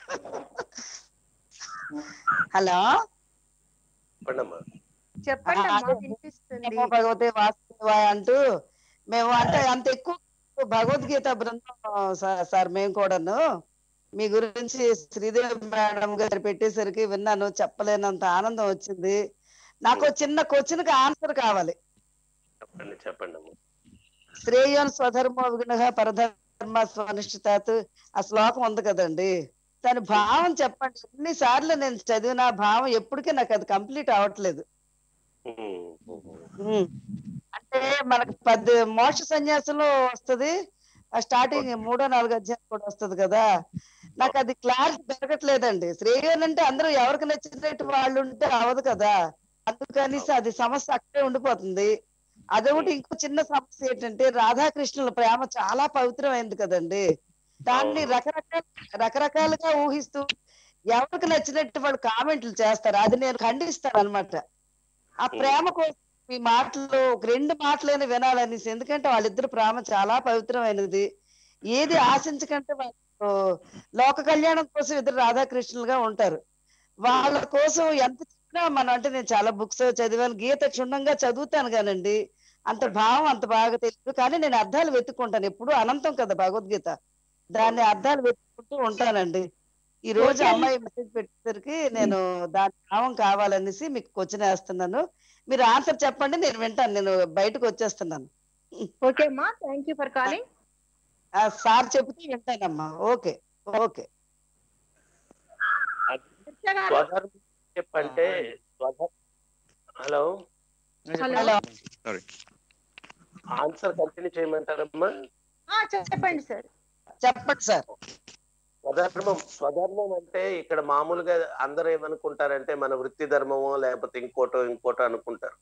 హలో చెప్పండి అమ్మా చెప్పండి ఆ, అమ్మా అదే. వినిపిస్తుంది నమో భగవతే వాసుదేవాయ అంటూ మేము అంటే అంత ఎక్కువ భగవద్గీత బృందం సా- సార్ మేము కూడాను మీ గురించి శ్రీదేవి మేడం గారు పెట్టేసరికి విన్నాను చెప్పలేనంత ఆనందం వచ్చింది నాకు ఒక చిన్న క్వశ్చన్ కి ఆన్సర్ కావాలి చెప్పండి చెప్పండి అమ్మా శ్రేయోన్ స్వధర్మో విఘ్న పరధర్మ స్వనిష్ఠితాత్ ఆ శ్లోకం ఉంది కదండి దాని భావం చెప్పండి ఎన్నిసార్లు నేను చదివిన ఆ భావం ఎప్పటికీ నాకు అది కంప్లీట్ అవ్వట్లేదు ఉమ్, ఉమ్, ఉమ్. అంటే మనకు పది మోక్ష సన్యాసంలో వస్తది ఆ స్టార్టింగ్ మూడో నాలుగో అధ్యాయం కూడా వస్తది కదా నాకు అది క్లారిటీ పెరగట్లేదండి శ్రేయోన్ అంటే అందరూ ఎవరికి నచ్చినట్టు వాళ్ళు ఉంటే అవదు కదా అందుకనేసి అది సమస్య అక్కడే ఉండిపోతుంది అదొకటి ఇంకో చిన్న సమస్య ఏంటంటే రాధాకృష్ణుల ప్రేమ చాలా పవిత్రమైంది కదండి దాన్ని అవును. రకరకాల రకరకాలుగా ఊహిస్తూ ఎవరికి నచ్చినట్టు వాళ్ళు కామెంట్లు చేస్తారు అది నేను ఖండిస్తాను అనమాట ఆ ప్రేమ కోసం మీ మాటలు ఒక రెండు మాటలైనా వినాలనేసి ఎందుకంటే వాళ్ళిద్దరు ప్రేమ చాలా పవిత్రమైనది ఏది ఆశించకంటే వాళ్ళు లోక కళ్యాణం కోసం ఇద్దరు రాధాకృష్ణులుగా ఉంటారు వాళ్ళ కోసం ఎంత చెప్పినా మనం అంటే నేను చాలా బుక్స్ చదివాను గీత క్షుణ్ణంగా చదువుతాను కానండి అంత భావం అంత బాగా తెలియదు కానీ నేను అర్థాలు వెతుక్కుంటాను ఎప్పుడు అనంతం కదా భగవద్గీత దాన్ని అర్థాలు వెతుక్కుంటూ ఉంటానండి ఈ రోజు ఓకే. అమ్మాయి మెసేజ్ పెట్టేసరికి నేను దాని భావం కావాలనేసి మీకు క్వశ్చన్ వేస్తున్నాను మీరు ఆన్సర్ చెప్పండి నేను వింటాను నేను బయటకు వచ్చేస్తున్నాను ఓకే అమ్మా థ్యాంక్ యూ ఫర్ కాలింగ్ ఆ సార్ చెబితే వింటానమ్మా ఓకే ఓకే స్వధర్మం చెప్పంటే స్వధ- hello hello sorry answer continue చేయమంటారమ్మా చెప్పండి సార్ చెప్పండి సార్ స్వధర్మం స్వధర్మం అంటే ఇక్కడ మామూలుగా అందరూ ఏమనుకుంటారంటే మన వృత్తి ధర్మమో లేకపోతే ఇంకోటో ఇంకోటో అనుకుంటారు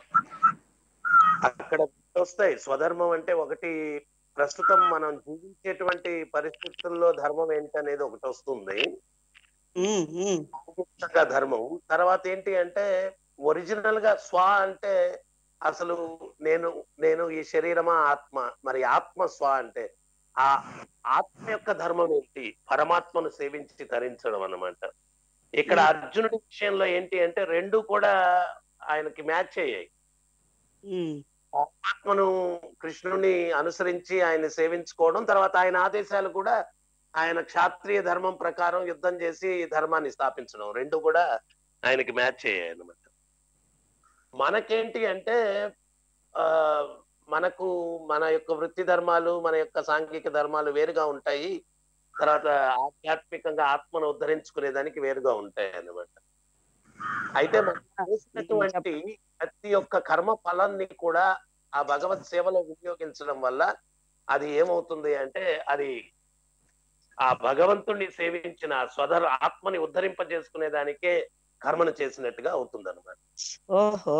అక్కడ వస్తాయి స్వధర్మం అంటే ఒకటి ప్రస్తుతం మనం జీవించేటువంటి పరిస్థితుల్లో ధర్మం ఏంటనేది ఒకటి వస్తుంది ఉమ్, ఉమ్, సాంఘికంగా ధర్మం తర్వాత ఏంటి అంటే ఒరిజినల్ గా స్వ అంటే అసలు నేను నేను ఈ శరీరమా ఆత్మ మరి ఆత్మ స్వ అంటే ఆ ఆత్మ యొక్క ధర్మం ఏంటి పరమాత్మను సేవించి ధరించడం అన్నమాట ఇక్కడ అర్జునుడి విషయంలో ఏంటి అంటే రెండు కూడా ఆయనకి మ్యాచ్ అయ్యాయి ఉమ్, ఆత్మను కృష్ణుని అనుసరించి ఆయన సేవించుకోవడం తర్వాత ఆయన ఆదేశాలు కూడా ఆయన క్షాత్రీయ ధర్మం ప్రకారం యుద్ధం చేసి ధర్మాన్ని స్థాపించడం రెండు కూడా ఆయనకి మ్యాచ్ అయ్యాయి అన్నమాట మనకేంటి అంటే ఆ మనకు మన యొక్క వృత్తి ధర్మాలు మన యొక్క సాంఘిక ధర్మాలు వేరుగా ఉంటాయి తర్వాత ఆధ్యాత్మికంగా ఆత్మను ఉద్ధరించుకునే దానికి వేరుగా ఉంటాయి అన్నమాట అయితే మనం చేసినటువంటి ప్రతి ఒక్క కర్మ ఫలాన్ని కూడా ఆ భగవత్ సేవలో వినియోగించడం వల్ల అది ఏమవుతుంది అంటే అది ఆ భగవంతుణ్ణి సేవించిన స్వధర్ ఆత్మని ఉద్ధరింపజేసుకునే దానికే కర్మను చేసినట్టుగా అవుతుంది అనమాట ఓహో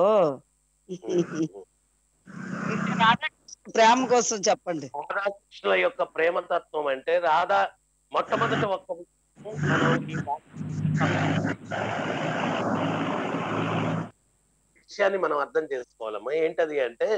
ప్రేమ కోసం చెప్పండి రాధాకృష్ణుల యొక్క ప్రేమతత్వం అంటే రాధా మొట్టమొదటి ఒక్క విషయం మనం ఈ విషయాన్ని మనం అర్థం చేసుకోవాలమ్మా ఏంటది అంటే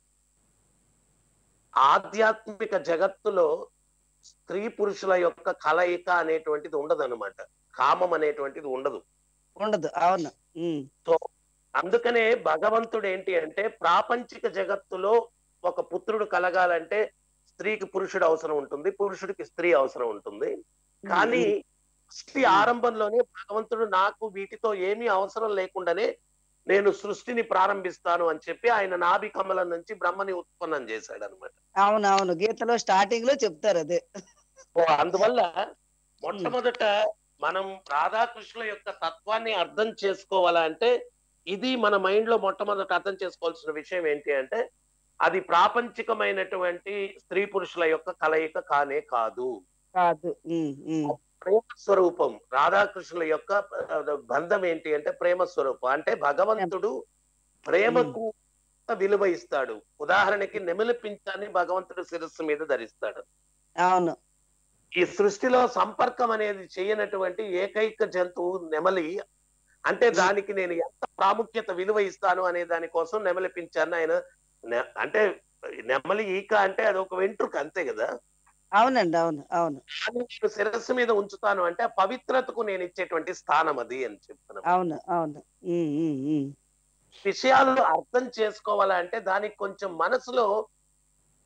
ఆధ్యాత్మిక జగత్తులో స్త్రీ పురుషుల యొక్క కలయిక అనేటువంటిది ఉండదు అనమాట కామం అనేటువంటిది ఉండదు ఉండదు అవును ఉమ్, అందుకనే భగవంతుడు ఏంటి అంటే ప్రాపంచిక జగత్తులో ఒక పుత్రుడు కలగాలంటే స్త్రీకి పురుషుడు అవసరం ఉంటుంది పురుషుడికి స్త్రీ అవసరం ఉంటుంది కానీ సృష్టి ఆరంభంలోనే భగవంతుడు నాకు వీటితో ఏమీ అవసరం లేకుండానే నేను సృష్టిని ప్రారంభిస్తాను అని చెప్పి ఆయన నాభి కమలం నుంచి బ్రహ్మని ఉత్పన్నం చేశాడు అనమాట అవును అవును గీతలో స్టార్టింగ్ లో చెప్తారు అదే అందువల్ల మొట్టమొదట మనం రాధాకృష్ణుల యొక్క తత్వాన్ని అర్థం చేసుకోవాలంటే ఇది మన మైండ్ లో మొట్టమొదట అర్థం చేసుకోవాల్సిన విషయం ఏంటి అంటే అది ప్రాపంచికమైనటువంటి స్త్రీ పురుషుల యొక్క కలయిక కానే కాదు కాదు ఉమ్, ఉమ్, ప్రేమ స్వరూపం రాధాకృష్ణుల యొక్క ఆ, బంధం ఏంటి అంటే ప్రేమ స్వరూపం అంటే భగవంతుడు ప్రేమకు విలువ ఇస్తాడు ఉదాహరణకి నెమలి పింఛాన్ని భగవంతుడు శిరస్సు మీద ధరిస్తాడు అవును ఈ సృష్టిలో సంపర్కం అనేది చేయనటువంటి ఏకైక జంతువు నెమలి అంటే దానికి నేను ఎంత ప్రాముఖ్యత విలువ ఇస్తాను అనే దానికోసం నెమలి పింఛాన్ని ఆయన నె- అంటే నెమలి ఈక అంటే అది ఒక వెంట్రుక అంతే కదా అవునండి అవును అవును అది నేను శిరస్సు మీద ఉంచుతాను అంటే ఆ పవిత్రతకు నేను ఇచ్చేటువంటి స్థానం అది అని చెప్తున్నాను అవును అవును ఉమ్, ఉమ్, ఉమ్. విషయాలు అర్థం చేసుకోవాలంటే దానికి కొంచెం మనసులో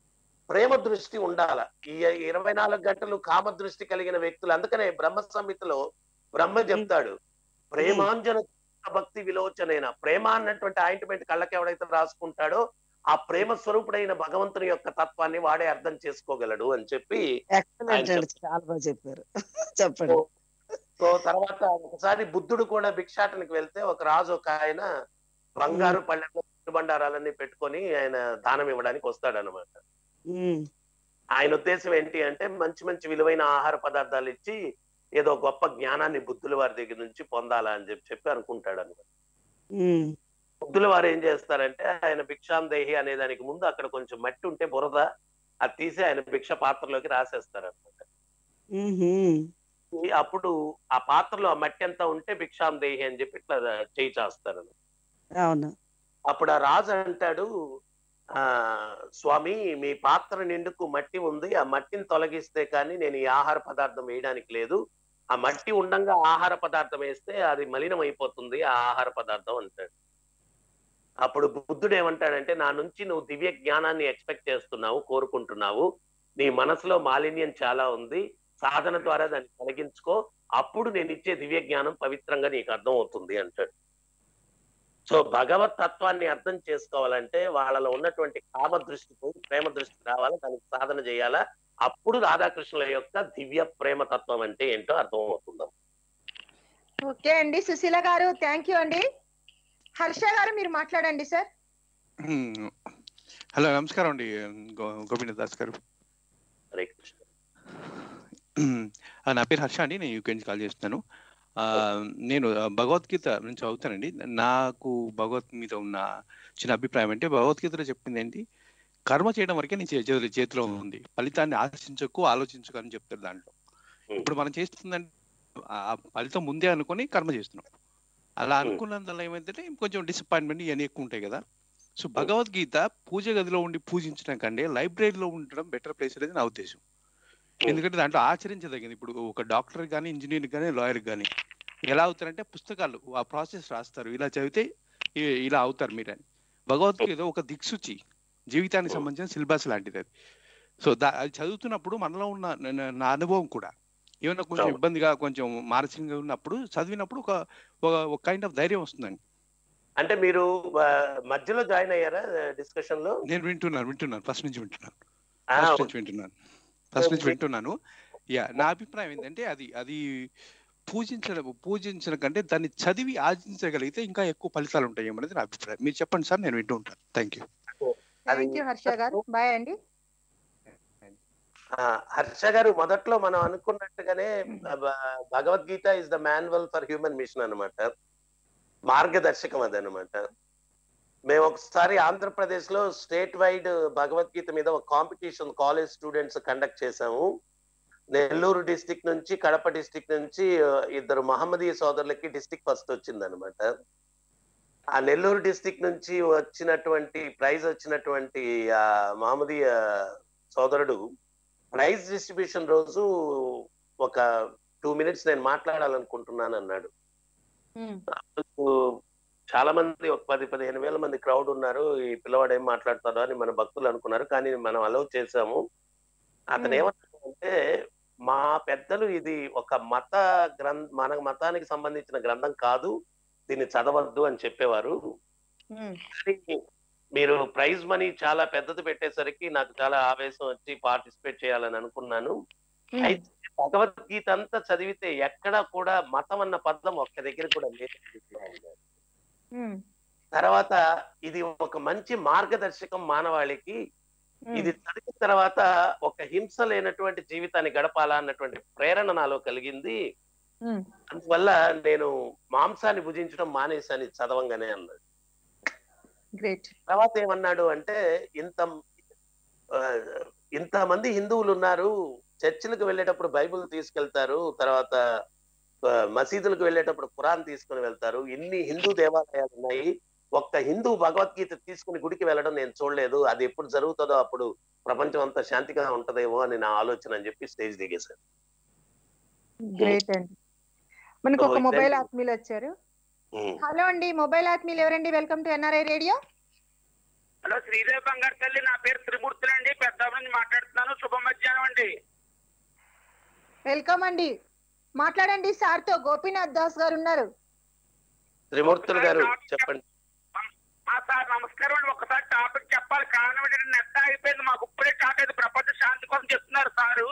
ప్రేమ దృష్టి ఉండాల ఈ ఇరవై నాలుగు గంటలు కామ దృష్టి కలిగిన వ్యక్తులు అందుకనే బ్రహ్మ సంహితలో బ్రహ్మ చెప్తాడు ప్రేమాంజన భక్తి విలోచనైన ప్రేమ అన్నటువంటి ఆయింట్మెంట్ కళ్ళకి ఎవడైతే రాసుకుంటాడో ఆ ప్రేమ స్వరూపుడైన భగవంతుని యొక్క తత్వాన్ని వాడే అర్థం చేసుకోగలడు అని చెప్పి ఎక్సలెంట్ ఆయన అండి చాలా బాగా చెప్పారు చెప్పండి సో తర్వాత ఒకసారి బుద్ధుడు కూడా భిక్షాటనకి వెళ్తే ఒక రాజు ఒక ఆయన బంగారు పళ్ళెంలో తిండి బండారాలన్నీ పెట్టుకొని ఆయన దానం ఇవ్వడానికి వస్తాడనమాట ఉమ్, ఆయన ఉద్దేశం ఏంటి అంటే మంచి మంచి విలువైన ఆహార పదార్థాలు ఇచ్చి ఏదో గొప్ప జ్ఞానాన్ని బుద్ధుల వారి దగ్గర నుంచి పొందాలా అని చెప్పి చెప్పి అనుకుంటాడు అనమాట ఉమ్, బుద్ధుల వారు ఏం చేస్తారంటే ఆయన భిక్షాందేహి అనే దానికి ముందు అక్కడ కొంచెం మట్టి ఉంటే బురద అది తీసి ఆయన భిక్ష పాత్రలోకి రాసేస్తారు అనమాట ఉహుం, అప్పుడు ఆ పాత్రలో ఆ మట్టి అంతా ఉంటే భిక్షాందేహి అని చెప్పి ఇట్లా చేయి చేస్తారు అవును అప్పుడు ఆ రాజు అంటాడు ఆ స్వామి మీ పాత్ర నిండుకు మట్టి ఉంది ఆ మట్టిని తొలగిస్తే కానీ నేను ఈ ఆహార పదార్థం వేయడానికి లేదు ఆ మట్టి ఉండంగా ఆహార పదార్థం వేస్తే అది మలినం అయిపోతుంది ఆ ఆహార పదార్థం అంటాడు అప్పుడు బుద్ధుడు ఏమంటాడంటే నా నుంచి నువ్వు దివ్య జ్ఞానాన్ని ఎక్స్పెక్ట్ చేస్తున్నావు కోరుకుంటున్నావు నీ మనసులో మాలిన్యం చాలా ఉంది సాధన ద్వారా దాన్ని తొలగించుకో అప్పుడు నేను ఇచ్చే దివ్య జ్ఞానం పవిత్రంగా నీకు అర్థం అవుతుంది అంటాడు సో భగవత్ తత్వాన్ని అర్థం చేసుకోవాలంటే వాళ్ళలో ఉన్నటువంటి కామ దృష్టి పోయి ప్రేమ దృష్టి రావాలా దానికి సాధన చేయాలా అప్పుడు రాధాకృష్ణుల యొక్క దివ్య ప్రేమ తత్వం అంటే ఏంటో అర్థం అవుతుంది ఓకే అండి సుశీల గారు థ్యాంక్ యూ అండి హర్ష గారు మీరు మాట్లాడండి సార్ హ్మ్. హలో నమస్కారం అండి గో- గోవింద దాస్ గారు హరే కృష్ణ హ్మ్. ఆ, నా పేరు హర్ష అండి నేను యూకే నుంచి కాల్ చేస్తున్నాను ఆ, నేను ఆ, భగవద్గీత నుంచి చదువుతానండి నాకు భగవత్ మీద ఉన్న చిన్న అభిప్రాయం అంటే భగవద్గీతలో చెప్పింది ఏంటి కర్మ చేయడం వరకే నీ చే- చే- చేతిలో ఉంది ఫలితాన్ని ఆశించకు ఆలోచించకు అని చెప్తారు దాంట్లో ఇప్పుడు మనం చేస్తుందంటే ఆ ఫలితం ముందే అనుకొని కర్మ చేస్తున్నాం అలా అనుకున్నందువల్ల ఏమైందంటే కొంచెం డిసప్పాయింట్మెంట్ ఇవన్నీ ఎక్కువ ఉంటాయి కదా సో భగవద్గీత పూజ గదిలో ఉండి పూజించడం కంటే లైబ్రరీలో ఉండడం బెటర్ ప్లేస్ అనేది నా ఉద్దేశం ఎందుకంటే దాంట్లో ఆచరించదగింది ఇప్పుడు ఒక డాక్టర్ కానీ ఇంజనీర్ కానీ లాయర్ కానీ ఎలా అవుతారంటే పుస్తకాలు ఆ ప్రాసెస్ రాస్తారు ఇలా చదివితే ఇ- ఇలా అవుతారు మీరు అని భగవద్గీత ఒక దిక్సూచి జీవితానికి సంబంధించిన సిలబస్ లాంటిది అది సో దా అది చదువుతున్నప్పుడు మనలో ఉన్న నా- నా- నా అనుభవం కూడా ఏమైనా కొంచెం అవును. ఇబ్బందిగా కొంచెం మానసికంగా ఉన్నప్పుడు చదివినప్పుడు ఒక ఒక కైండ్ ఆఫ్ ధైర్యం వస్తుందండి అంటే మీరు ఆ, మధ్యలో జాయిన్ అయ్యారా డిస్కషన్ లో నేను వింటున్నాను వింటున్నాను ఫస్ట్ నుంచి వింటున్నాను ఆ, ఫస్ట్ నుంచి వింటున్నాను ఫస్ట్ నుంచి ఓకే. వింటున్నాను యా నా అభిప్రాయం ఏంటంటే అది అది పూజించడం పూజించడం కంటే దాన్ని చదివి ఆర్జించగలిగితే ఇంకా ఎక్కువ ఫలితాలు ఉంటాయి అనేది నా అభిప్రాయం మీరు చెప్పండి సార్ నేను వింటూ ఉంటాను థ్యాంక్ యూ అది thank you Harsha garu bye అండి ఆ, హర్ష గారు మొదట్లో మనం అనుకున్నట్టుగానే భ- Bhagavad Gita is the manual for human mission అన్నమాట మార్గదర్శకం అదనమాట మేము ఒకసారి ఆంధ్రప్రదేశ్ లో స్టేట్ వైడ్ భగవద్గీత మీద ఒక కాంపిటీషన్ కాలేజ్ స్టూడెంట్స్ కండక్ట్ చేశాము నెల్లూరు డిస్టిక్ నుంచి కడప డిస్టిక్ నుంచి ఆ, ఇద్దరు మహమ్మదీయ సోదరులకి డిస్టిక్ ఫస్ట్ వచ్చింది అనమాట ఆ నెల్లూరు డిస్టిక్ నుంచి వచ్చినటువంటి ప్రైజ్ వచ్చినటువంటి ఆ మహమ్మదీయ సోదరుడు ప్రైజ్ డిస్ట్రిబ్యూషన్ రోజు ఒక టూ మినిట్స్ నేను మాట్లాడాలనుకుంటున్నాను అన్నాడు అప్పుడు చాలా మంది ఒక పది పదిహేను వేల మంది క్రౌడ్ ఉన్నారు ఈ పిల్లవాడు ఏం మాట్లాడతాడో అని మన భక్తులు అనుకున్నారు కానీ మనం అలౌ చేశాము అతను Hmm. ఏమంటాడంటే మా పెద్దలు ఇది ఒక మత గ్రంథ మన మతానికి సంబంధించిన గ్రంథం కాదు దీన్ని చదవద్దు అని చెప్పేవారు కానీ మీరు ప్రైజ్ మనీ చాలా పెద్దది పెట్టేసరికి నాకు చాలా ఆవేశం వచ్చి పార్టిసిపేట్ చేయాలని అనుకున్నాను అయితే భగవద్గీత అంతా చదివితే ఎక్కడ కూడా మతం అన్న పదం ఒక్క దగ్గర కూడా లేదు తర్వాత ఇది ఒక మంచి మార్గదర్శకం మానవాళికి ఇది చదివిన తర్వాత ఒక హింస లేనటువంటి జీవితాన్ని గడపాలా అన్నటువంటి ప్రేరణ నాలో కలిగింది అందువల్ల నేను మాంసాన్ని భుజించడం మానేశాను ఇది చదవంగానే అన్నాడు గ్రేట్ తర్వాత ఏమన్నాడు అంటే ఇంత ఆ, ఇంతమంది హిందువులు ఉన్నారు చర్చిలకు వెళ్ళేటప్పుడు బైబిల్ తీసుకెళ్తారు తర్వాత ఆ, మసీదులకు వెళ్ళేటప్పుడు ఖురాన్ తీసుకుని వెళ్తారు ఇన్ని హిందూ దేవాలయాలు ఉన్నాయి ఒక్క హిందూ భగవద్గీత తీసుకుని గుడికి వెళ్ళడం నేను చూడలేదు అది ఎప్పుడు జరుగుతుందో అప్పుడు ప్రపంచం అంతా శాంతిగా ఉంటదేమో అని నా ఆలోచన అని చెప్పి స్టేజ్ దిగేశాను గ్రేట్ అండి మనకు ఒక So, మొబైల్ ఇదండి. ఆత్మీయులు వచ్చారు ఉమ్. హలో అండి మొబైల్ ఆత్మీయులు ఎవరండి welcome to NRI radio hello Sridevi బంగారు తల్లి నా పేరు త్రిమూర్తులు అండి పెద్ద నుంచి మాట్లాడుతున్నాను శుభ మధ్యాహ్నం అండి వెల్కమ్ అండి మాట్లాడండి సార్ తో గోపీనాథ్ దాస్ గారు ఉన్నారు త్రిమూర్తులు గారు చెప్పండి ఆ సార్ నమస్కారం అండి ఒకసారి టాపిక్ చెప్పాలి కారణం ఏంటంటే నెట్ అయిపోయింది మాకు ఇప్పుడే స్టార్ట్ అయింది ప్రపంచ శాంతి కోసం చెప్తున్నారు సారు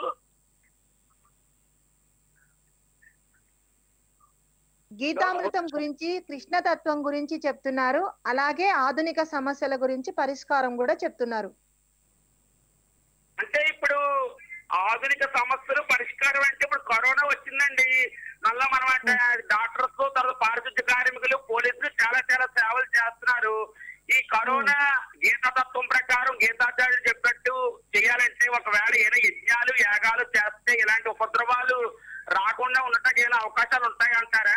గీతామృతం గురించి కృష్ణతత్వం గురించి చెప్తున్నారు అలాగే ఆధునిక సమస్యల గురించి పరిష్కారం కూడా చెప్తున్నారు అంటే ఇప్పుడు ఆధునిక సమస్యలు పరిష్కారం అంటే ఇప్పుడు కరోనా వచ్చిందండి మళ్ళా మనం అంటే డాక్టర్స్ తర్వాత పారిశుద్ధ్య కార్మికులు పోలీసులు చాలా చాలా సేవలు చేస్తున్నారు ఈ కరోనా గీతాతత్వం ప్రకారం గీతాచార్యులు చెప్పినట్టు చేయాలంటే ఒకవేళ ఏదైనా యజ్ఞాలు యాగాలు చేస్తే ఇలాంటి ఉపద్రవాలు రాకుండా ఉండటానికి ఏమైనా అవకాశాలు ఉంటాయి అంటారా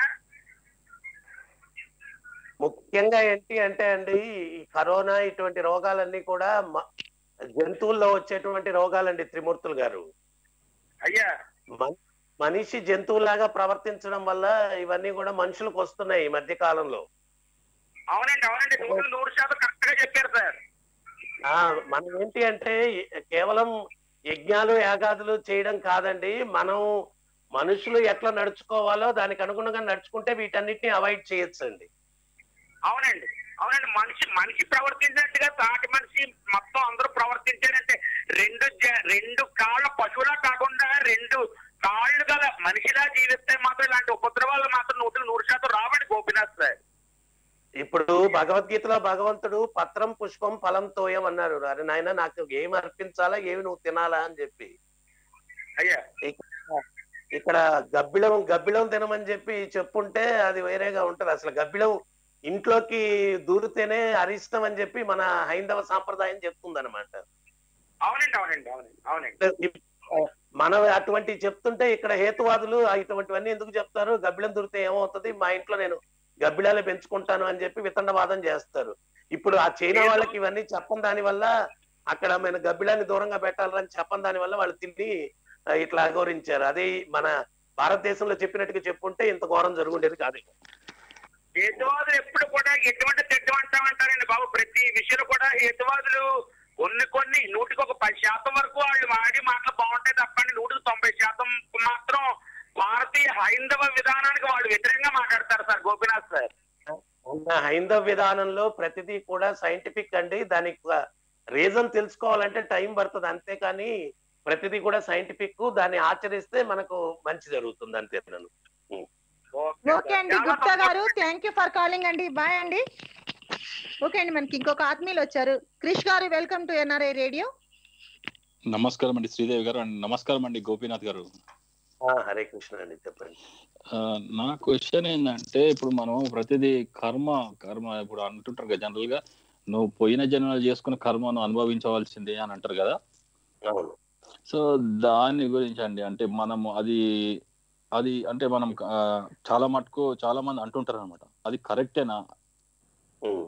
ముఖ్యంగా ఏంటి అంటే అండి ఈ కరోనా ఇటువంటి రోగాలన్నీ కూడా మ- జంతువుల్లో వచ్చేటువంటి రోగాలండి త్రిమూర్తులు గారు అయ్యా మన- మనిషి జంతువులాగా ప్రవర్తించడం వల్ల ఇవన్నీ కూడా మనుషులకు వస్తున్నాయి ఈ మధ్య కాలంలో అవునండి అవునండి నూరు నూరు శాతం కరెక్ట్ గా చెప్పారు సార్ ఆ మనం ఏంటి అంటే కేవలం యజ్ఞాలు యాగాదులు చేయడం కాదండి మనం మనుషులు ఎట్లా నడుచుకోవాలో దానికి అనుగుణంగా నడుచుకుంటే వీటన్నిటిని అవాయిడ్ చేయొచ్చండి అవునండి అవునండి మనిషి మనిషి ప్రవర్తించినట్టుగా సాటి మనిషి మొత్తం అందరూ ప్రవర్తించారంటే రెండు జ- రెండు కాళ్ళ పశువులా కాకుండా రెండు కాళ్ళు గల మనిషిలా జీవిస్తే మాత్రం ఇలాంటి ఉపద్రవాలు మాత్రం నూటికి నూరు శాతం రావండి గోపినాథ్ సార్ ఇప్పుడు భగవద్గీతలో భగవంతుడు పత్రం పుష్పం ఫలం తోయం అన్నారు అరే నాయన నాకు ఏమి అర్పించాలా ఏమి నువ్వు తినాలా అని చెప్పి అయ్యా ఇక్కడ- ఇక్కడ గబ్బిలం గబ్బిలం తినమని చెప్పి చెప్పుంటే అది వేరేగా ఉంటది అసలు గబ్బిలం ఇంట్లోకి దూరితేనే అరిష్టం అని చెప్పి మన హైందవ సాంప్రదాయం చెప్తుంది అనమాట అవునండి అవునండి అవునండి అవునండి మనం అటువంటి చెప్తుంటే ఇక్కడ హేతువాదులు "ఆ, ఇటువంటివన్నీ ఎందుకు చెప్తారు గబ్బిలం దొరికితే ఏమవుతుంది మా ఇంట్లో నేను గబ్బిలాలే పెంచుకుంటాను అని చెప్పి వితండవాదం చేస్తారు ఇప్పుడు ఆ చైనా వాళ్ళకి ఇవన్నీ చెప్పని దాని వల్ల అక్కడ మన గబ్బిలాన్ని దూరంగా పెట్టాలని చెప్పని దాని వల్ల వాళ్ళు తిని ఆ, ఇట్లా అగౌరించారు అదే మన భారతదేశంలో చెప్పినట్టుగా చెప్పుంటే ఇంత ఘోరం జరుగుండేది కాదు హేతువాదులు ఎప్పుడు కూడా ఎటువంటి తిట్టం అంటామంటారండి బాబు ప్రతి విషయంలో కూడా హేతువాదులు కొన్ని కొన్ని నూటికి ఒక పది శాతం వరకు వాళ్ళు వాడి మాటలు బాగుంటాయి తప్పండి నూటికి తొంభై శాతం మాత్రం భారతీయ హైందవ విధానానికి వాళ్ళు వ్యతిరేకంగా మాట్లాడతారు సార్ గోపినాథ్ సార్ ఉన్న హైందవ విధానంలో ప్రతిదీ కూడా సైంటిఫిక్ అండి దానికి రీజన్ తెలుసుకోవాలంటే టైం పడుతుంది అంతేకాని ప్రతిదీ కూడా సైంటిఫిక్ దాన్ని ఆచరిస్తే మనకు మంచి జరుగుతుంది అంతే నన్ను ఓకే అండి Gupta garu thank you for calling అండి బాయ్ అండి ఓకే అండి మనకి ఇంకొక ఆత్మీయులు వచ్చారు క్రిష్ గారు వెల్కమ్ టు ఎన్ఆర్ఐ రేడియో నమస్కారం అండి శ్రీదేవి గారు అండ్ నమస్కారం అండి గోపీనాథ్ గారు ఆ, హరే కృష్ణ అండి చెప్పండి ఆ, నా క్వశ్చన్ ఏంటంటే ఇప్పుడు మనం ప్రతిదీ కర్మ కర్మ ఇప్పుడు అంటుంటారు కదా జనరల్ గా నువ్వు పోయిన జన్మలు చేసుకున్న కర్మను అనుభవించవలసిందే అని అంటారు కదా అవును సో దాని గురించి అండి అంటే మనము అది అది అంటే మనం ఆ, చాలా మటుకు చాలా మంది అంటుంటారు అనమాట అది కరెక్టేనా ఉమ్.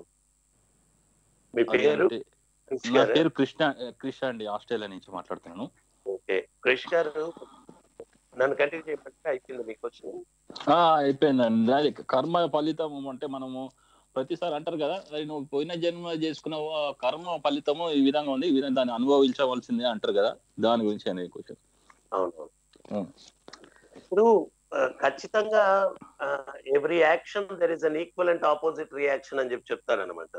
మీ అది పేరు అంటే- క్రిష్ నా గారా? పేరు కృష్ణ కృష్ణ అండి ఆస్ట్రేలియా నుంచి మాట్లాడుతున్నాను ఓకే క్రిష్ గారు నన్ను కంటిన్యూ చేయమంటే అయిపోయింది మీకు వచ్చింది ఆ, అయిపోయిందండి అది కర్మ ఫలితం అంటే మనము ప్రతిసారి అంటారు కదా అది నువ్వు పోయిన జన్మ చేసుకున్న కర్మ ఫలితము ఈ విధంగా ఉంది ఈ విధంగా దాన్ని అనుభవించవలసిందే అంటారు కదా దాని గురించి అనే క్వశ్చన్ అవును ఇప్పుడు ఆ, ఖచ్చితంగా every action there is an equal and opposite reaction అని చెప్పి చెప్తారనమాట